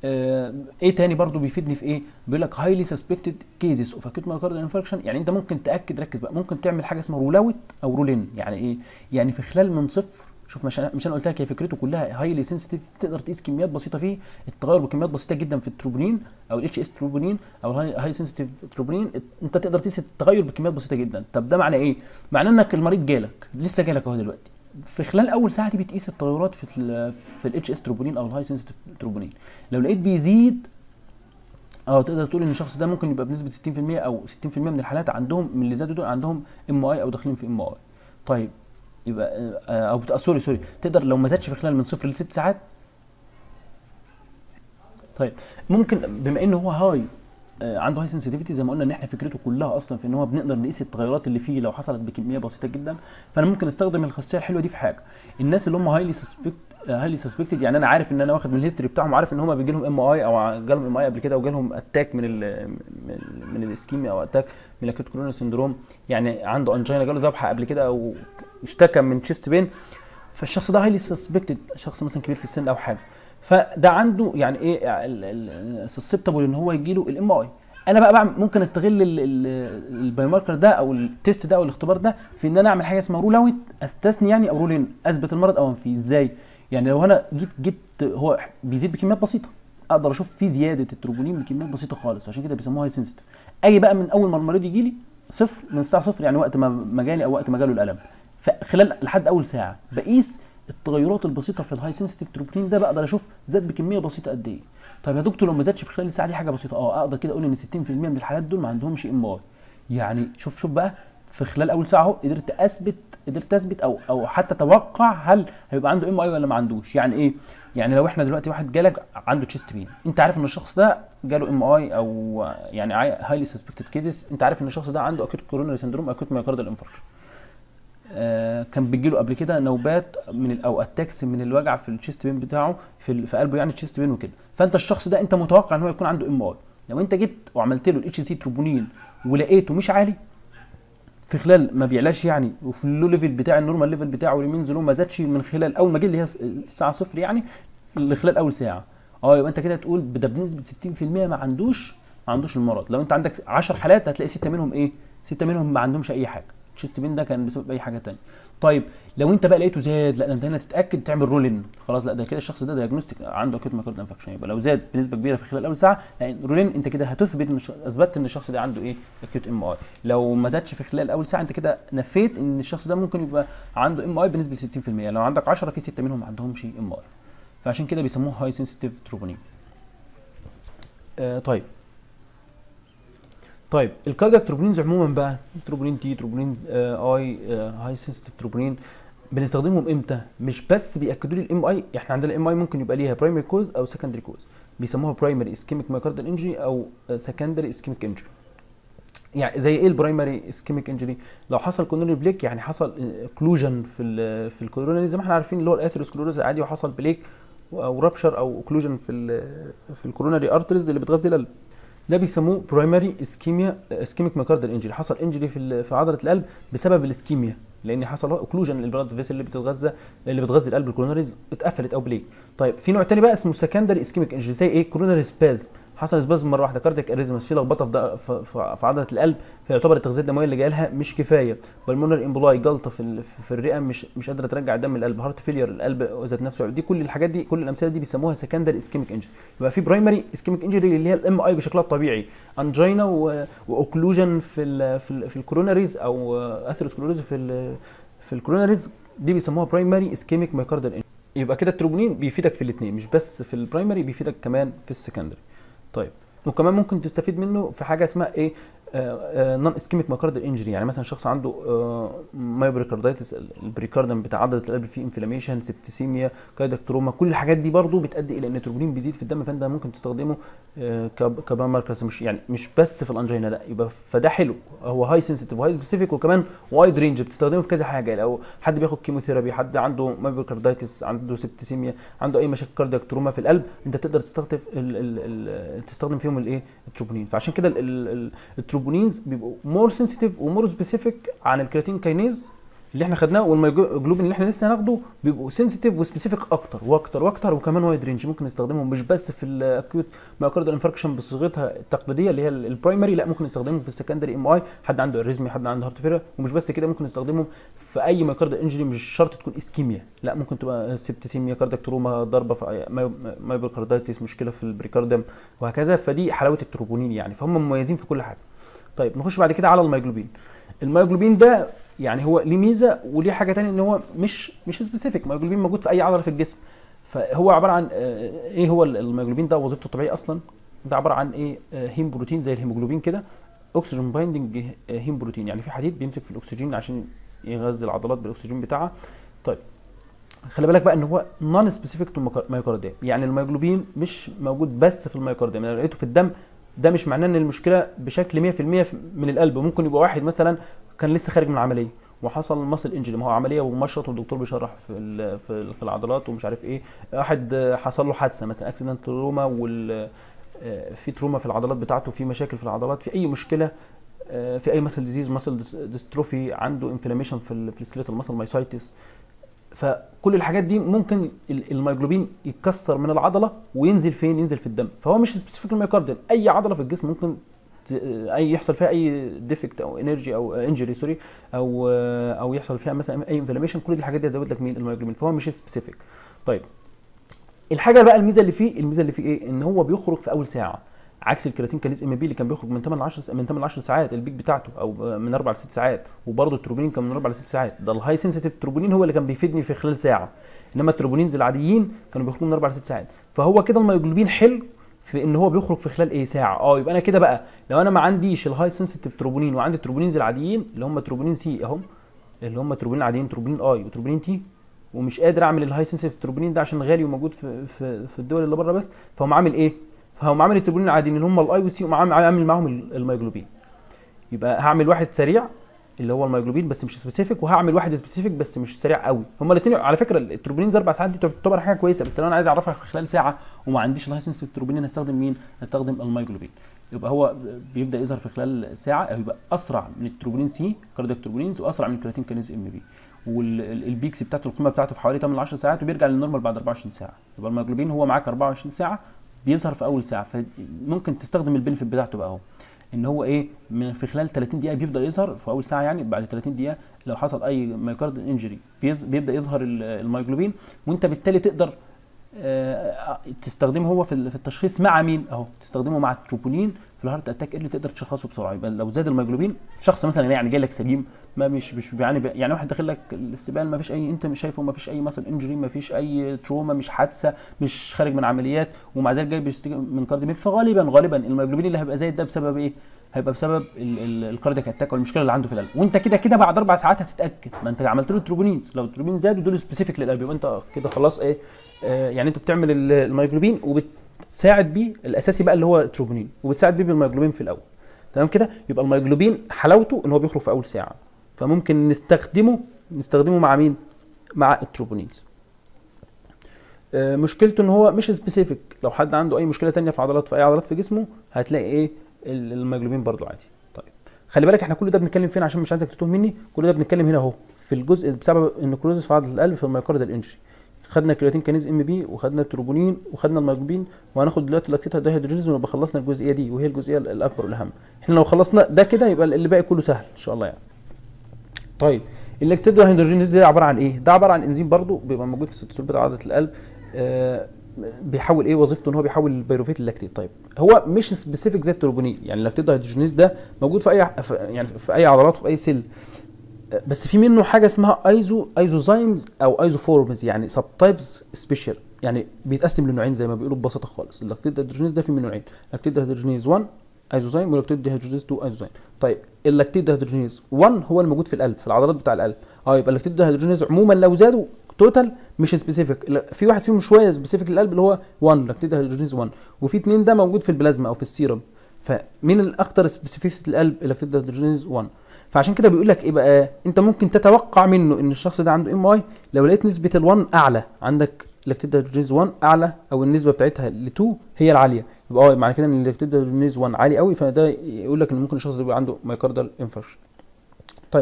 آه ايه تاني برضو بيفيدني في ايه بيقول لك هايلي سسبكتد كيزز اوف اكيوت مايوكاردال انفاركشن يعني انت ممكن تاكد ركز بقى ممكن تعمل حاجه اسمها رول اوت او رول ان يعني ايه يعني في خلال من صفر شوف مش انا مش انا قلت لك هي فكرته كلها هايلي سنسيتيف تقدر تقيس كميات بسيطه فيه التغير بكميات بسيطه جدا في التروبونين او الاتش اس تروبونين او هاي سنسيتيف تروبونين انت تقدر تقيس التغير بكميات بسيطه جدا طب ده معناه ايه معناه انك المريض جالك لسه جالك اهو دلوقتي في خلال اول ساعه دي بتقيس التغيرات في ال في الاتش اس تروبونين او الهاي سنسيتيف تروبونين لو لقيت بيزيد اه تقدر تقول ان الشخص ده ممكن يبقى بنسبه 60% او 60% من الحالات عندهم من اللي زادوا دول عندهم ام اي او داخلين في ام اي طيب يبقى او بتاع سوري سوري تقدر لو ما زادش في خلال من صفر لست ساعات طيب ممكن بما ان هو هاي عنده هاي سنسيتيفيتي زي ما قلنا ان احنا فكرته كلها اصلا في ان هو بنقدر نقيس التغيرات اللي فيه لو حصلت بكميه بسيطه جدا فانا ممكن استخدم الخاصيه الحلوه دي في حاجه الناس اللي هم هايلي سسبكت هايلي سسبكتد يعني انا عارف ان انا واخد من الهيستوري بتاعهم عارف ان هم بيجي لهم ام اي او جالهم ام اي قبل كده او جالهم اتاك من ال من, من الاسكيميا او اتاك من الاكيوت كورونا سندروم يعني عنده انجينا جاله ذبحه قبل كده او اشتكى من تشيست بين فالشخص ده هايلي سسبكتد شخص مثلا كبير في السن او حاجه فده عنده يعني ايه سسبتبل ان هو يجي له الام اي انا بقى بعمل ممكن استغل البايو ماركر ده او التيست ده او الاختبار ده في ان انا اعمل حاجه اسمها رول اوت استثني يعني او رول ان اثبت المرض او انفيه ازاي يعني لو انا جيت جبت هو بيزيد بكميات بسيطه اقدر اشوف في زياده التروبونين بكميات بسيطه خالص عشان كده بيسموها هاي سنسيتيف اجي بقى من اول ما المريض يجي لي صفر من الساعه صفر يعني وقت ما ما جالي او وقت ما جاله الالم فخلال لحد اول ساعه بقيس التغيرات البسيطه في الهاي سنسيتيف تروبونين ده بقدر اشوف زاد بكميه بسيطه قد ايه طيب يا دكتور لو ما زادش في خلال الساعه دي حاجه بسيطه اه اقدر كده اقول ان 60% من الحالات دول ما عندهمش ام اي يعني شوف شوف بقى في خلال اول ساعه اهو قدرت اثبت قدرت اثبت او او حتى اتوقع هل هيبقى عنده ام اي ولا ما عندوش يعني ايه يعني لو احنا دلوقتي واحد جالك عنده تشيست بين انت عارف ان الشخص ده جاله ام اي او يعني هايلي سسبكتد كيسز انت عارف ان الشخص ده عنده اكيوت كوروناري سندروم اكيوت مايوكاردال انفاركشن آه كان بيجي له قبل كده نوبات من او اتاكس من الوجع في الشيست بين بتاعه في في قلبه يعني الشيست بين وكده فانت الشخص ده انت متوقع ان هو يكون عنده ام اي لو انت جبت وعملت له الاتش سي تروبونين ولقيته مش عالي في خلال ما بيعلاش يعني وفي اللو ليفل بتاع النورمال ليفل بتاعه اليمين زلو ما زادش من خلال اول ما جه اللي هي الساعه صفر يعني لخلال اول ساعه اه يبقى انت كده تقول ده بنسبه 60% ما عندوش ما عندوش المرض لو انت عندك 10 حالات هتلاقي سته منهم ايه؟ سته منهم ما عندهمش اي حاجه تشيست بين ده كان بسبب اي حاجه ثانيه طيب لو انت بقى لقيته زاد لا ده انت هنا تتاكد تعمل رول ان خلاص لا ده كده الشخص ده دايجنوستيك عنده اكيوت مايكارد انفكشن يبقى لو زاد بنسبه كبيره في خلال اول ساعه يعني رول ان انت كده هتثبت ان اثبتت ان الشخص ده عنده ايه اكيوت ام اي لو ما زادش في خلال اول ساعه انت كده نفيت ان الشخص ده ممكن يبقى عنده ام اي بنسبه 60% لو عندك 10 في 6 منهم ما عندهمش ام اي فعشان كده بيسموه هاي سنسيتيف تروبونين آه طيب طيب الكاردياك تروبونينز عموما بقى تروبونين تي تروبونين آه اي آه هاي سنسيتيف تروبونين بنستخدمهم امتى مش بس بياكدوا لي الام اي احنا عندنا الام اي ممكن يبقى ليها برايمري كوز او سكندري كوز بيسموها برايمري اسكيميك مايكاردال انجري او سكندري اسكيميك انجري يعني زي ايه البرايمري اسكيميك انجري لو حصل كورونري بليك يعني حصل اوكلوجن في ال في الكورونري زي ما احنا عارفين اللي هو الاثيروسكلوروز عادي وحصل بليك او رابشر او اوكلوجن في ال في الكورونري ارتريز اللي بتغذي القلب ده بيسموه برايمري اسكيميا اسكيميك مايكاردال انجري حصل انجري في في عضله القلب بسبب الاسكيميا لان حصل اوكلوجن البلاد فيسل اللي بتتغذى اللي بتغذي القلب الكورونريز اتقفلت او بليك طيب في نوع تاني بقى اسمه سكندري اسكيميك انجري زي ايه كورونري سباز حصل سباز مره واحده كاردياك اريزمس في لخبطه في, في, في عضله القلب فيعتبر التغذيه الدمويه اللي جايه لها مش كفايه بالمونر امبولاي جلطه في في الرئه مش مش قادره ترجع الدم للقلب هارت فيلير القلب ذات نفسه دي كل الحاجات دي كل الامثله دي بيسموها سكندري اسكيميك انجري يبقى في برايمري اسكيميك انجري اللي هي الام اي بشكلها الطبيعي انجينا واوكلوجن في ال في, ال في الكوروناريز او اثيروسكلوروز في ال في الكوروناريز دي بيسموها برايمري اسكيميك مايكاردال انجري يبقى كده التروبونين بيفيدك في الاثنين مش بس في البرايمري بيفيدك كمان في السكندري طيب وكمان ممكن تستفيد منه في حاجه اسمها ايه نون اسكيميك مايكاردال انجري يعني مثلا شخص عنده مايوبريكاردايتس البريكاردم بتاع عضله القلب فيه انفلاميشن سبتسيميا كاردياك تروما كل الحاجات دي برضو بتؤدي الى ان التروبونين بيزيد في الدم فانت ممكن تستخدمه كبان ماركرز مش يعني مش بس في الانجينا لا يبقى فده حلو هو هاي سنسيتيف وهاي سبيسيفيك وكمان وايد رينج بتستخدمه في كذا حاجه لو حد بياخد كيموثيرابي حد عنده مايوبريكاردايتس عنده سبتسيميا عنده اي مشاكل كاردياك تروما في القلب انت تقدر تستخدم ال ال ال تستخدم فيهم الايه التروبونين فعشان كده التروبونينز بيبقوا مور سنسيتيف ومور سبيسيفيك عن الكرياتين كاينيز اللي احنا خدناه والمايجلوبين اللي احنا لسه هناخده بيبقوا سنسيتيف وسبيسيفيك اكتر واكتر واكتر وكمان وايد رينج ممكن نستخدمهم مش بس في الاكيوت مايوكاردال انفاركشن بصيغتها التقليديه اللي هي البرايمري لا ممكن نستخدمهم في السكندري ام اي حد عنده اريزمي حد عنده هارت فيلر ومش بس كده ممكن نستخدمهم في اي مايوكاردال انجري مش شرط تكون اسكيميا لا ممكن تبقى سبتسيميا كاردياك تروما ضربه في مايوكاردايتس مشكله في البريكارديوم وهكذا فدي حلاوه التروبونين يعني فهم مميزين في كل حاجه طيب نخش بعد كده على المايجلوبين المايجلوبين ده يعني هو ليه ميزه وليه حاجه تانية ان هو مش مش سبيسيفيك مايجلوبين موجود في اي عضله في الجسم فهو عباره عن آه، ايه هو المايجلوبين ده وظيفته الطبيعيه اصلا ده عباره عن ايه آه، هيم بروتين زي الهيموجلوبين كده اكسجين بايندنج هيم بروتين يعني في حديد بيمسك في الاكسجين عشان يغذي العضلات بالاكسجين بتاعها طيب خلي بالك بقى ان هو نون سبيسيفيك تو مايوكارديا يعني المايجلوبين مش موجود بس في المايوكارديا انا لقيته في الدم ده مش معناه ان المشكله بشكل 100% من القلب ممكن يبقى واحد مثلا كان لسه خارج من عمليه وحصل ماسل انجري ما هو عمليه ومشرط والدكتور بيشرح في في, في العضلات ومش عارف ايه واحد حصل له حادثه مثلا اكسيدنت تروما وال في تروما في العضلات بتاعته في مشاكل في العضلات في اي مشكله في اي مسل ديزيز مسل ديستروفي عنده انفلاميشن في السكيلتال مسل مايسايتس فكل الحاجات دي ممكن الميجلوبين يتكسر من العضله وينزل فين ينزل في الدم فهو مش سبيسيفيك الميوكارديال اي عضله في الجسم ممكن اي يحصل فيها اي ديفكت او انرجي او انجري سوري او او يحصل فيها مثلا اي انفلاميشن كل دي الحاجات دي هتزود لك مين الميجلوبين فهو مش سبيسيفيك طيب الحاجه بقى الميزه اللي فيه الميزه اللي فيه ايه ان هو بيخرج في اول ساعه عكس الكرياتين كانيز ام بي اللي كان بيخرج من 8 ل 10 من 8 ل 10 ساعات البيك بتاعته او من 4 ل 6 ساعات وبرده التروبونين كان من 4 ل 6 ساعات ده الهاي سنسيتيف تروبونين هو اللي كان بيفيدني في خلال ساعه انما التروبونينز العاديين كانوا بيخرجوا من 4 ل 6 ساعات فهو كده الميوجلوبين حلو في ان هو بيخرج في خلال ايه ساعه اه يبقى انا كده بقى لو انا ما عنديش الهاي سنسيتيف تروبونين وعندي التروبونينز العاديين اللي هم تروبونين سي اهم اللي هم تروبونين عاديين تروبونين اي وتروبونين تي ومش قادر اعمل الهاي سنسيتيف تروبونين ده عشان غالي وموجود في في, في الدول اللي بره بس فهم عامل ايه فهم عامل التروبونين العاديين اللي هم الاي والسي وعامل معاهم الميجلوبين يبقى هعمل واحد سريع اللي هو الميجلوبين بس مش سبيسيفيك وهعمل واحد سبيسيفيك بس مش سريع قوي هما الاثنين على فكره التروبونين اربع ساعات دي تعتبر حاجه كويسه بس لو انا عايز اعرفها في خلال ساعه وما عنديش لايسنس في التروبونين هستخدم مين؟ هستخدم الميجلوبين يبقى هو بيبدا يظهر في خلال ساعه او يبقى اسرع من التروبونين سي كاردياك تروبونينز واسرع من الكرياتين كانيز ام بي والبيكس بتاعته القيمه بتاعته في حوالي 8 ل 10 ساعات وبيرجع للنورمال بعد 24 ساعه يبقى الميجلوبين هو معاك 24 ساعه بيظهر في اول ساعه فممكن تستخدم البنفيت بتاعته بقى اهو ان هو ايه من في خلال 30 دقيقه بيبدا يظهر في اول ساعه يعني بعد 30 دقيقه لو حصل اي مايكارد انجري بيبدا يظهر الميجلوبين وانت بالتالي تقدر تستخدمه هو في التشخيص مع مين اهو تستخدمه مع التروبونين في الهارت اتاك اللي تقدر تشخصه بسرعه يبقى لو زاد الميجلوبين شخص مثلا يعني جاي لك سليم ما مش مش بيعاني يعني واحد داخل لك الاستقبال ما فيش اي انت مش شايفه ما فيش اي مثلا انجري ما فيش اي تروما مش حادثه مش خارج من عمليات ومع ذلك جاي بيشتكي من كارديميل فغالبا غالبا الميجلوبين اللي هيبقى زايد ده بسبب ايه؟ هيبقى بسبب الكاردياك اتاك والمشكله اللي عنده في القلب وانت كده كده بعد اربع ساعات هتتاكد ما انت عملت له تروبونينز لو التروبونين زادوا دول سبيسيفيك للقلب يبقى انت كده خلاص ايه آه يعني انت بتعمل الميجلوبين وبتساعد بيه الاساسي بقى اللي هو تروبونين وبتساعد بيه بالميجلوبين في الاول تمام كده يبقى الميجلوبين حلاوته ان هو بيخرج في اول ساعه فممكن نستخدمه نستخدمه مع مين مع التروبونينز آه مشكلته ان هو مش سبيسيفيك لو حد عنده اي مشكله تانية في عضلات في اي عضلات في جسمه هتلاقي ايه الميجلوبين برضو عادي طيب خلي بالك احنا كل ده بنتكلم فين عشان مش عايزك تتوه مني كل ده بنتكلم هنا اهو في الجزء بسبب النكروزس في عضله القلب في الميوكاردال انجري خدنا كرياتين كانيز ام بي وخدنا التروبونين وخدنا الميجلوبين وهناخد دلوقتي لاكتيتا دايهيدروجينيز ونبقى خلصنا الجزئيه دي وهي الجزئيه الاكبر والاهم احنا لو خلصنا ده كده يبقى اللي باقي كله سهل ان شاء الله يعني طيب اللاكتيتا دايهيدروجينيز ده عباره عن ايه ده عباره عن انزيم برضو بيبقى موجود في السيتوسول بتاع عضله القلب آه بيحول ايه وظيفته ان هو بيحول البيروفيت للاكتيت طيب هو مش سبيسيفيك زي التروبونين يعني اللاكتيت دايهيدروجينيز ده موجود في اي يعني في اي عضلات وفي اي سيل بس في منه حاجه اسمها ايزو ايزوزايمز او ايزوفورمز يعني سب تايبس سبيشال يعني بيتقسم لنوعين زي ما بيقولوا ببساطه خالص اللاكتيت دايهيدروجينيز ده في منه نوعين لاكتيت دايهيدروجينيز 1 ايزوزايم واللاكتيت دايهيدروجينيز 2 ايزوزايم طيب اللاكتيت دايهيدروجينيز 1 هو الموجود في القلب في العضلات بتاع القلب اه يبقى اللاكتيت دايهيدروجينيز عموما لو زادوا توتال مش سبيسيفيك في واحد فيهم شويه سبيسيفيك للقلب اللي هو 1 لاكتيت دايهيدروجينيز 1 وفي اثنين ده موجود في البلازما او في السيرم فمين الاكثر سبيسيفيسيتي للقلب اللاكتيت دايهيدروجينيز 1 فعشان كده بيقول لك ايه بقى انت ممكن تتوقع منه ان الشخص ده عنده ام اي لو لقيت نسبه ال1 اعلى عندك لاكتيت دايهيدروجينيز 1 اعلى او النسبه بتاعتها ل2 هي العاليه يبقى اه معنى كده ان اللاكتيت دايهيدروجينيز 1 عالي قوي فده يقول لك ان ممكن الشخص ده يبقى عنده مايكاردال انفاركشن طيب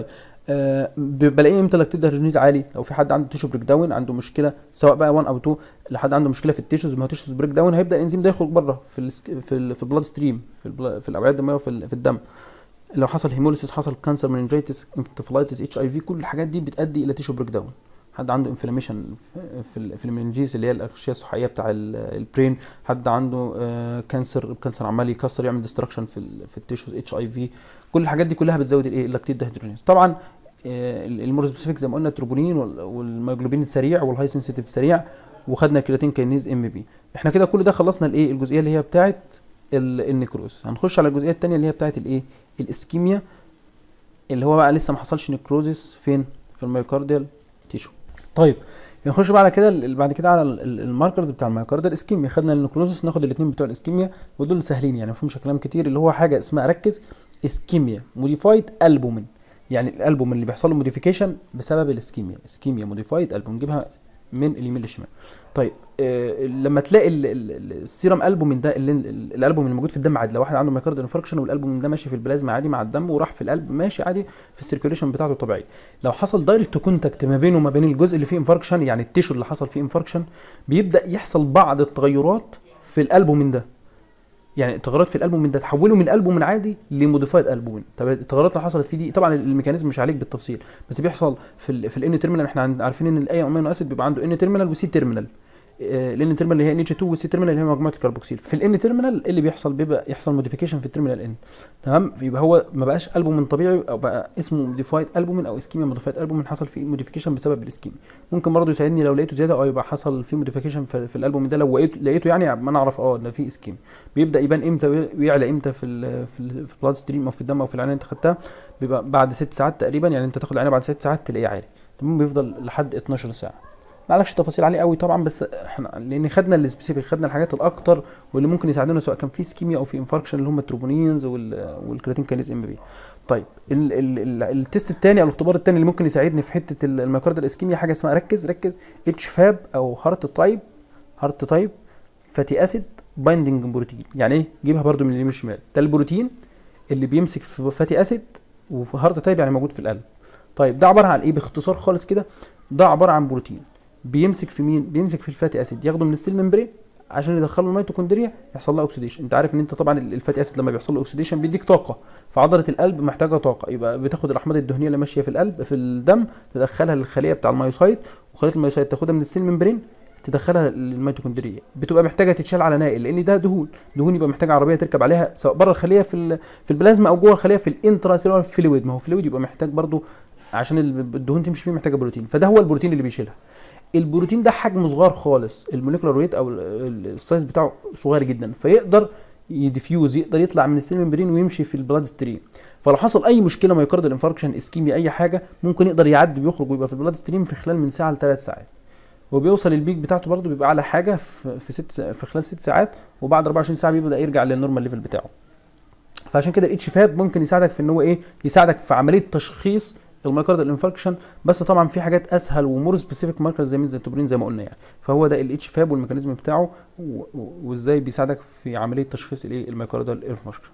آه ب- بلاقيه امتى لاكتيت دهيدروجينيز عالي لو في حد عنده تيشو بريك داون عنده مشكله سواء بقى 1 او 2 لحد عنده مشكله في التيشوز ما هو تيشوز بريك داون هيبدا الانزيم ده يخرج بره في ال في ال في البلاد ستريم في البلا- في الاوعيه الدمويه وفي ال- في الدم لو حصل هيموليسيس حصل كانسر مننجيتس انكفالايتس اتش اي في كل الحاجات دي بتؤدي الى تيشو بريك داون حد عنده انفلاميشن في في, ال- في المننجيز اللي هي الاغشيه الصحيه بتاع ال- البرين حد عنده آه كانسر كانسر عمال يكسر يعمل ديستراكشن في ال في التيشوز اتش اي في كل الحاجات دي كلها بتزود الايه اللاكتيت دهيدروجينيز طبعا آه، المور سبيسيفيك زي ما قلنا التروبونين وال- والميوجلوبين السريع والهاي سنسيتيف سريع وخدنا الكرياتين كاينيز ام بي احنا كده كل ده خلصنا الايه الجزئيه اللي هي بتاعه ال- النكروز هنخش على الجزئيه الثانيه اللي هي بتاعه الايه الاسكيميا اللي هو بقى لسه ما حصلش نكروزس فين في الميوكارديال تيشو طيب نخش بقى على كده ال- بعد كده على ال- ال- الماركرز بتاع الميوكارديال اسكيميا خدنا النكروزس ناخد الاثنين بتوع الاسكيميا ودول سهلين يعني ما فيهمش كلام كتير اللي هو حاجه اسمها ركز اسكيميا موديفايد البومين يعني الالبوم اللي بيحصل له موديفيكيشن بسبب الاسكيميا اسكيميا موديفايد البوم نجيبها من اليمين للشمال طيب آه لما تلاقي ال- ال- ال- السيرم البومين ده اللي ال- الالبوم اللي موجود في الدم عادي لو واحد عنده مايكارديال انفاركشن والالبومين ده ماشي في البلازما عادي مع الدم وراح في القلب ماشي عادي في السيركيوليشن بتاعته طبيعي لو حصل دايركت كونتاكت ما بينه وما بين الجزء اللي فيه انفاركشن يعني التيشو اللي حصل فيه انفاركشن بيبدا يحصل بعض التغيرات في الالبومين ده يعني التغيرات في الالبومين ده تحوله من البومين عادي لموديفايد البومين طب التغيرات اللي حصلت فيه دي طبعا الميكانيزم مش عليك بالتفصيل بس بيحصل في ال في الان تيرمينال احنا عن- عارفين ان الاي امينو اسيد بيبقى عنده ان تيرمينال وسي تيرمينال الان تيرمينال اللي هي ان اتش 2 والسي تيرمينال اللي هي مجموعه الكربوكسيل في الان تيرمينال اللي بيحصل بيبقى يحصل موديفيكيشن في التيرمينال ان تمام يبقى هو ما بقاش البومين طبيعي او بقى اسمه موديفايد البومين او اسكيميا موديفايد البومين حصل فيه موديفيكيشن بسبب الاسكيميا ممكن برضه يساعدني لو لقيته زياده او يبقى حصل فيه موديفيكيشن في, في الالبوم ده لو لقيته لقيته يعني ما انا اعرف اه ان في اسكيميا بيبدا يبان امتى ويعلى امتى في ال في ال في البلاد ستريم او في الدم او في العينه اللي انت خدتها بيبقى بعد ست ساعات تقريبا يعني انت تاخد العينه بعد ست ساعات تلاقيه عالي تمام بيفضل لحد 12 ساعه معلكش تفاصيل عليه قوي طبعا بس احنا لان خدنا السبيسيفيك خدنا الحاجات الاكتر واللي ممكن يساعدونا سواء كان في سكيميا او في انفاركشن اللي هم التروبونينز وال والكرياتين كانيز ام بي طيب ال ال ال التيست الثاني او الاختبار الثاني اللي ممكن يساعدني في حته ال- الميوكاردال اسكيميا حاجه اسمها ركز ركز اتش فاب او هارت تايب هارت تايب فاتي اسيد بايندنج بروتين يعني ايه جيبها برده من اليمين الشمال ده البروتين اللي بيمسك في فاتي اسيد وفي هارت تايب يعني موجود في القلب طيب ده عباره عن ايه باختصار خالص كده ده عباره عن بروتين بيمسك في مين بيمسك في الفاتي اسيد ياخده من السيل ممبرين عشان يدخله الميتوكوندريا يحصل لها اوكسيديشن انت عارف ان انت طبعا الفاتي اسيد لما بيحصل له اوكسيديشن بيديك طاقه فعضله القلب محتاجه طاقه يبقى بتاخد الاحماض الدهنيه اللي ماشيه في القلب في الدم تدخلها للخليه بتاع المايوسايت وخليه المايوسايت تاخدها من السيل ممبرين تدخلها للميتوكوندريا بتبقى محتاجه تتشال على نائل لان ده دهون دهون يبقى محتاجه عربيه تركب عليها سواء بره الخليه في ال- في البلازما او جوه الخليه في الانترا سيلولار فلويد ما هو فلويد يبقى محتاج برضو عشان ال- الدهون تمشي فيه محتاجه بروتين فده هو البروتين اللي بيشيلها البروتين ده حجمه صغير خالص الموليكولار ويت او ال- ال- السايز بتاعه صغير جدا فيقدر يديفيوز يقدر يطلع من السيل ممبرين ويمشي في البلاد ستريم فلو حصل اي مشكله مايوكاردال انفاركشن اسكيميا اي حاجه ممكن يقدر يعدي ويخرج ويبقى في البلاد ستريم في خلال من ساعه لثلاث ساعات وبيوصل البيك بتاعته برضه بيبقى على حاجه في في ست سا- في خلال ست ساعات وبعد 24 ساعه بيبدا يرجع للنورمال ليفل بتاعه فعشان كده الاتش فاب ممكن يساعدك في ان هو ايه يساعدك في عمليه تشخيص المايكاردال انفاركشن بس طبعا في حاجات اسهل ومور سبيسيفيك ماركرز زي التوبرين زي ما قلنا يعني فهو ده الاتش فاب والميكانيزم بتاعه و- و- وازاي بيساعدك في عمليه تشخيص الايه المايكاردال انفاركشن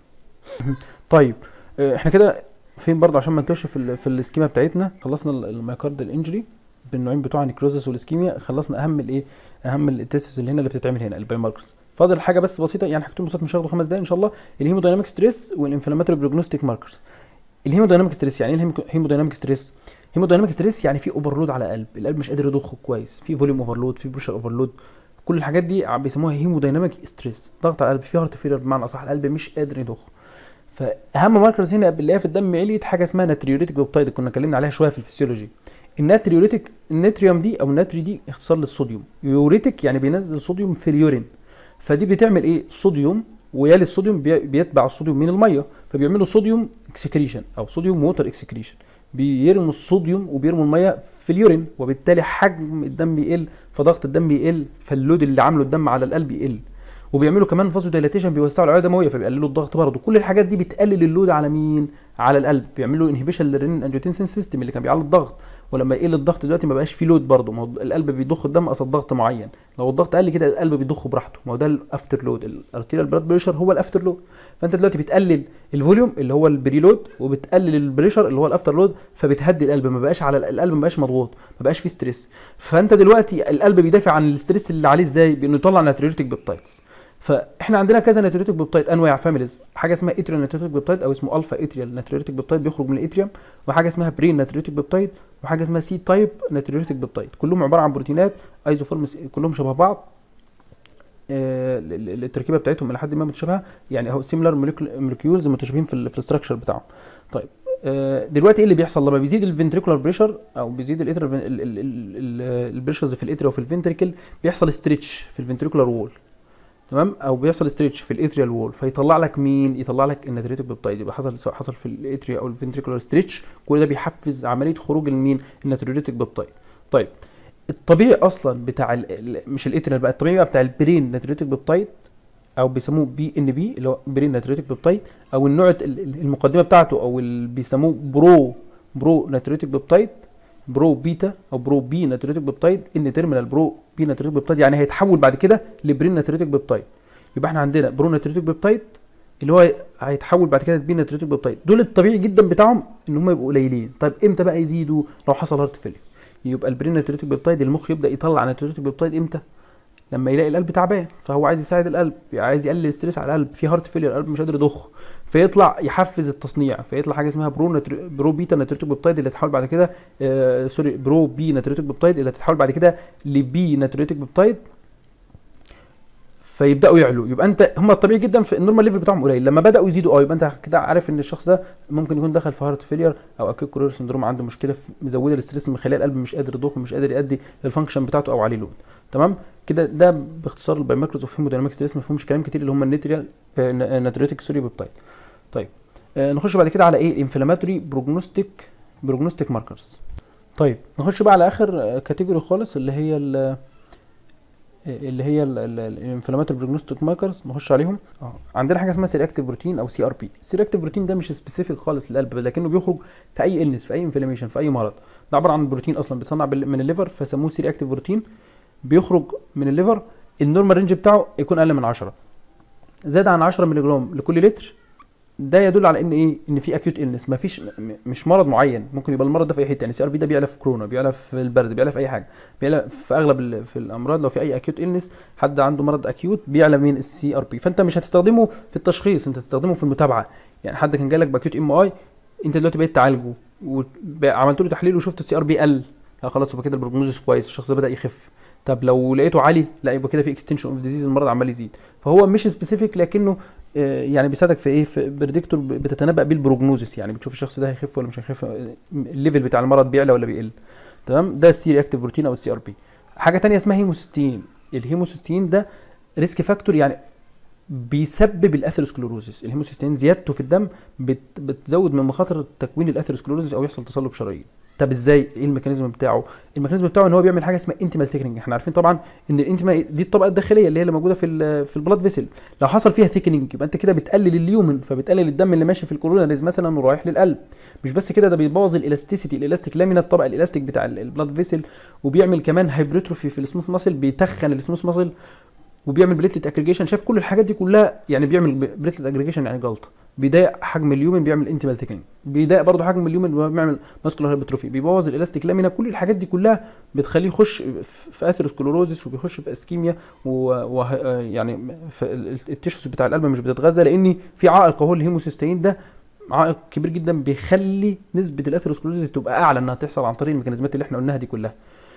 طيب آه، احنا كده فين برضه عشان ما نتوهش في ال- في السكيما بتاعتنا خلصنا ال- المايكاردال انجري بالنوعين بتوع النكروزس والاسكيميا خلصنا اهم الايه اهم التيستس اللي هنا اللي بتتعمل هنا الباي ماركرز فاضل حاجه بس بسيطه يعني حاجتين بسيطه مش هياخدوا خمس دقايق ان شاء الله الهيمودايناميك ستريس والانفلاماتوري بروجنوستيك ماركرز الهيمودايناميك ستريس يعني ايه الهيمودايناميك ستريس هيمودايناميك ستريس يعني في اوفرلود على القلب القلب مش قادر يضخه كويس في فوليوم اوفرلود في بريشر اوفرلود كل الحاجات دي عم بيسموها هيمودايناميك ستريس ضغط على القلب في هارت فيلر بمعنى اصح القلب مش قادر يضخ فاهم ماركرز هنا بنلاقيها في الدم عليت حاجه اسمها ناتريوريتيك بيبتايد كنا اتكلمنا عليها شويه في الفسيولوجي الناتريوريتيك الناتريوم دي او الناتري دي اختصار للصوديوم يوريتيك يعني بينزل صوديوم في اليورين فدي بتعمل ايه صوديوم ويالي الصوديوم بي- بيتبع الصوديوم من الميه فبيعملوا صوديوم اكسكريشن او صوديوم ووتر اكسكريشن بيرموا الصوديوم وبيرموا الميه في اليورين وبالتالي حجم الدم بيقل فضغط الدم بيقل فاللود اللي عامله الدم على القلب يقل وبيعملوا كمان فازو دايلاتيشن بيوسعوا الاوعيه الدمويه فبيقللوا الضغط برضه كل الحاجات دي بتقلل اللود على مين على القلب بيعملوا انهبيشن للرينين انجيوتنسين سيستم اللي كان بيعلي الضغط ولما يقل الضغط دلوقتي ما بقاش فيه لود برضه ما هو القلب بيضخ الدم قصاد ضغط معين لو الضغط قل كده القلب بيضخه براحته ما هو ده الافتر لود الارتيريال بلاد بريشر هو الافتر لود فانت دلوقتي بتقلل الفوليوم اللي هو البري لود وبتقلل البريشر اللي هو الافتر لود فبتهدي القلب ما بقاش على القلب ما بقاش مضغوط ما بقاش فيه ستريس فانت دلوقتي القلب بيدافع عن الستريس اللي عليه ازاي بانه يطلع ناتريوتيك بيبتايدز فاحنا عندنا كذا ناتريوتيك بيبتايد انواع فاميليز حاجه اسمها اتريال ناتريوتيك بيبتايد او اسمه الفا اتريال ناتريوتيك بيبتايد بيخرج من الاتريوم وحاجه اسمها برين ناتريوتيك بيبتايد وحاجه اسمها سي تايب ناتريوتيك بيبتايد كلهم عباره عن بروتينات ايزوفورمس كلهم شبه بعض آه، ال- ال- التركيبه بتاعتهم الى حد ما متشابهه يعني هو سيميلار موليكيولز متشابهين في ال- في الاستراكشر بتاعهم طيب آه، دلوقتي ايه اللي بيحصل لما بيزيد الفنتريكولار بريشر او بيزيد الاتر البريشرز في الاتريا وفي الفنتريكل بيحصل ستريتش في الفنتريكولار وول تمام او بيحصل ستريتش في الاتريال وول فيطلع لك مين يطلع لك الناتريتيك بيبتايد يبقى حصل سواء حصل في الاتريا او الفنتريكولار ستريتش كل ده بيحفز عمليه خروج المين الناتريتيك بيبتايد طيب الطبيعي اصلا بتاع ال ال مش الاتريال بقى الطبيعي بقى بتاع البرين ناتريتيك بيبتايد او بيسموه بي ان بي اللي هو برين ناتريتيك بيبتايد او النوع ال- ال- المقدمه بتاعته او اللي بيسموه برو برو ناتريتيك بيبتايد برو بيتا او برو بي ناتريتيك بيبتايد ان تيرمينال برو بي ناتريتيك بيبتايد يعني هيتحول بعد كده لبرين ناتريتيك بيبتايد يبقى احنا عندنا برو ناتريتيك بيبتايد اللي هو هيتحول بعد كده لبي ناتريتيك بيبتايد دول الطبيعي جدا بتاعهم ان هم يبقوا قليلين طيب امتى بقى يزيدوا لو حصل هارت فيلير يبقى البرين ناتريتيك بيبتايد المخ يبدا يطلع ناتريتيك بيبتايد امتى لما يلاقي القلب تعبان فهو عايز يساعد القلب عايز يقلل الستريس على القلب في هارت فيلير القلب مش قادر يضخ فيطلع يحفز التصنيع فيطلع حاجه اسمها برو نتر... برو بيتا ناتريتيك بيبتايد اللي تتحول بعد كده آه سوري برو بي ناتريتيك بيبتايد اللي تتحول بعد كده لبي ناتريتيك بيبتايد فيبداوا يعلوا يبقى انت هم الطبيعي جدا في النورمال ليفل بتاعهم قليل لما بداوا يزيدوا اه يبقى انت كده عارف ان الشخص ده ممكن يكون دخل في هارت فيلير او اكيد كورير سندروم عنده مشكله في مزوده الاستريس مخليه القلب مش قادر يضخ ومش قادر يؤدي الفانكشن بتاعته او عليه لود تمام كده ده باختصار البايوميكروز اوف هيمودايناميك ستريس ما فيهمش كلام كتير اللي هم النيتريال ناتريتيك سوري بيبتايد طيب آه نخش بعد كده على ايه الانفلاماتوري بروجنوستيك بروجنوستيك ماركرز طيب نخش بقى على اخر كاتيجوري خالص اللي هي ال اللي هي الانفلاماتوري بروجنوستيك ماركرز نخش عليهم اه عندنا حاجه اسمها سيركتيف بروتين او سي ار بي سيركتيف بروتين ده مش سبيسيفيك خالص للقلب لكنه بيخرج في اي النس في اي انفلاميشن في اي مرض ده عباره عن بروتين اصلا بيتصنع بال- من الليفر فسموه سي اكتيف بروتين بيخرج من الليفر النورمال رينج بتاعه يكون اقل من 10 زاد عن 10 مللي جرام لكل لتر ده يدل على ان ايه ان في اكيوت النس مفيش م- مش مرض معين ممكن يبقى المرض ده في اي حته يعني سي ار بي ده بيعلى في كورونا بيعلى في البرد بيعلى في اي حاجه بيعلى في اغلب ال- في الامراض لو في اي اكيوت النس حد عنده مرض اكيوت بيعلى من السي ار بي فانت مش هتستخدمه في التشخيص انت هتستخدمه في المتابعه يعني حد كان جالك باكيوت ام اي انت دلوقتي بقيت تعالجه وعملت له تحليل وشفت السي ار بي قل لا خلاص يبقى كده البروجنوزيس كويس الشخص ده بدا يخف طب لو لقيته عالي لا يبقى كده في اكستنشن اوف ديزيز المرض عمال يزيد فهو مش سبيسيفيك لكنه آه، يعني بيساعدك في ايه في بريدكتور بتتنبأ بيه البروجنوزيس يعني بتشوف الشخص ده هيخف ولا مش هيخف آه، الليفل بتاع المرض بيعلى ولا بيقل تمام ده السي رياكتيف بروتين او السي ار بي حاجه تانية اسمها هيموسيستين الهيموسيستين ده ريسك فاكتور يعني بيسبب الاثيروسكلوروزيس الهيموسيستين زيادته في الدم بت بتزود من مخاطر تكوين الاثيروسكلوروزيس او يحصل تصلب شرايين طب ازاي ايه الميكانيزم بتاعه الميكانيزم بتاعه ان هو بيعمل حاجه اسمها انتمال ثيكنينج احنا عارفين طبعا ان الانتما دي الطبقه الداخليه اللي هي اللي موجوده في ال في البلاد فيسل لو حصل فيها ثيكنينج يبقى انت كده بتقلل اليومن فبتقلل الدم اللي ماشي في الكوروناريز مثلا ورايح للقلب مش بس كده ده بيبوظ الالاستيسيتي الالاستيك لامينا الطبقه الالاستيك بتاع ال- البلاد فيسل وبيعمل كمان هايبرتروفي في السموث ماسل بيتخن السموث ماسل وبيعمل بليتلت اجريجيشن شايف كل الحاجات دي كلها يعني بيعمل بليتلت اجريجيشن يعني جلطه بيضايق حجم اليومن بيعمل انتمال ثيكنينج بيضايق برضه حجم اليومن وبيعمل ماسكولار هايبرتروفي بيبوظ الالاستيك لامينا كل الحاجات دي كلها بتخليه يخش في في اثيروسكلوروزيس وبيخش في اسكيميا و... و... يعني في ال- التيشوز بتاع القلب مش بتتغذى لان في عائق اهو الهيموسيستين ده عائق كبير جدا بيخلي نسبه الاثيروسكلوروزيس تبقى اعلى انها تحصل عن طريق الميكانيزمات اللي احنا قلناها دي كلها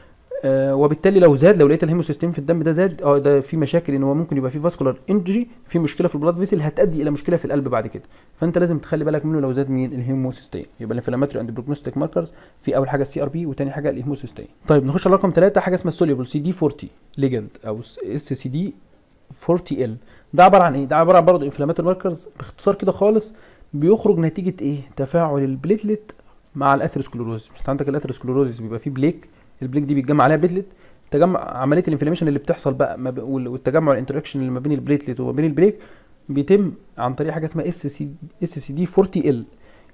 آه وبالتالي لو زاد لو لقيت الهيموسيستين في الدم ده زاد اه ده في مشاكل ان هو ممكن يبقى في فاسكولار انجري في مشكله في البلاد فيسل هتؤدي الى مشكله في القلب بعد كده فانت لازم تخلي بالك منه لو زاد مين الهيموسيستين يبقى الانفلاماتوري اند بروجنوستيك ماركرز في اول حاجه السي ار بي وتاني حاجه الهيموسيستين طيب نخش على رقم ثلاثة حاجه اسمها السوليبل سي دي 40 ليجند او اس سي دي 40 ال ده عباره عن ايه ده عباره عن برضه انفلاماتوري ماركرز باختصار كده خالص بيخرج نتيجه ايه تفاعل البليتلت مع الاثيروسكلوروز مش انت عندك الاثيروسكلوروز بيبقى فيه بليك البليك دي بيتجمع عليها بليتلت تجمع عمليه الانفلاميشن اللي بتحصل بقى ما ب... وال- والتجمع الانتراكشن اللي ما بين البليتلت وما بين البريك بيتم عن طريق حاجه اسمها اس سي اس سي دي 40 ال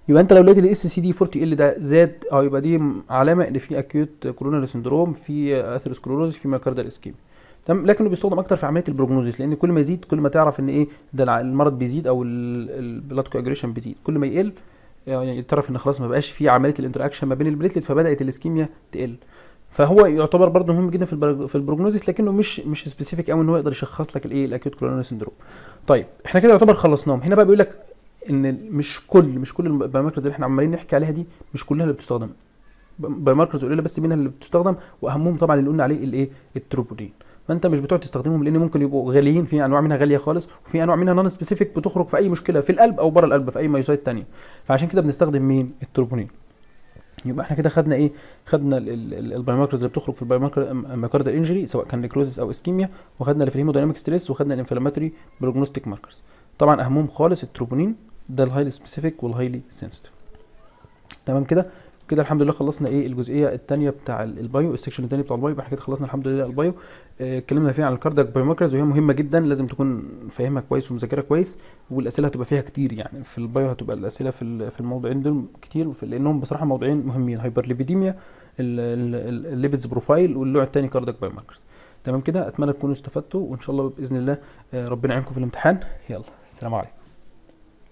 يبقى انت لو لقيت الاس سي دي 40 ال ده زاد اه يبقى دي علامه ان في اكيوت كوروناري سندروم في اثيروسكلوروز في مايكاردال اسكيم تمام لكنه بيستخدم اكتر في عمليه البروجنوزيس لان كل ما يزيد كل ما تعرف ان ايه ده الع- المرض بيزيد او البلاد كواجريشن بيزيد كل ما يقل يعني تعرف ان خلاص ما بقاش في عمليه الانتراكشن ما بين البليتلت فبدات الاسكيميا تقل فهو يعتبر برضه مهم جدا في البر- في البروجنوزيس لكنه مش مش سبيسيفيك قوي ان هو يقدر يشخص لك الايه الاكيوت كوروناري سندروم طيب احنا كده يعتبر خلصناهم هنا بقى بيقول لك ان مش كل مش كل البايوماركرز اللي احنا عمالين نحكي عليها دي مش كلها اللي بتستخدم بايوماركرز قليله بس منها اللي بتستخدم واهمهم طبعا اللي قلنا عليه الايه التروبونين فانت مش بتقعد تستخدمهم لان ممكن يبقوا غاليين في انواع منها غاليه خالص وفي انواع منها نون سبيسيفيك بتخرج في اي مشكله في القلب او بره القلب في اي مايوسايت تانية فعشان كده بنستخدم مين التروبونين يبقى احنا كده خدنا ايه خدنا ال- ال- ال- البايوماركرز اللي بتخرج في البايوماركر انجري سواء كان نيكروزيس او اسكيميا وخدنا اللي في الهيمودايناميك ستريس وخدنا الانفلاماتوري بروجنوستيك ماركرز طبعا اهمهم خالص التروبونين ده الهايلي سبيسيفيك والهايلي سنسيتيف تمام كده كده الحمد لله خلصنا ايه الجزئيه الثانيه بتاع ال- البايو السكشن الثاني بتاع البايو يبقى احنا كده خلصنا الحمد لله البايو آه، اتكلمنا فيها عن الكاردياك بايوماركرز وهي مهمه جدا لازم تكون فاهمها كويس ومذاكرها كويس والاسئله هتبقى فيها كتير يعني في البايو هتبقى الاسئله في ال- في الموضوعين دول كتير وفي لانهم بصراحه موضوعين مهمين هايبرليبيديميا الليبيدز بروفايل والنوع الثاني كاردياك بايوماركرز تمام كده اتمنى تكونوا استفدتوا وان شاء الله باذن الله آه، ربنا يعينكم في الامتحان يلا السلام عليكم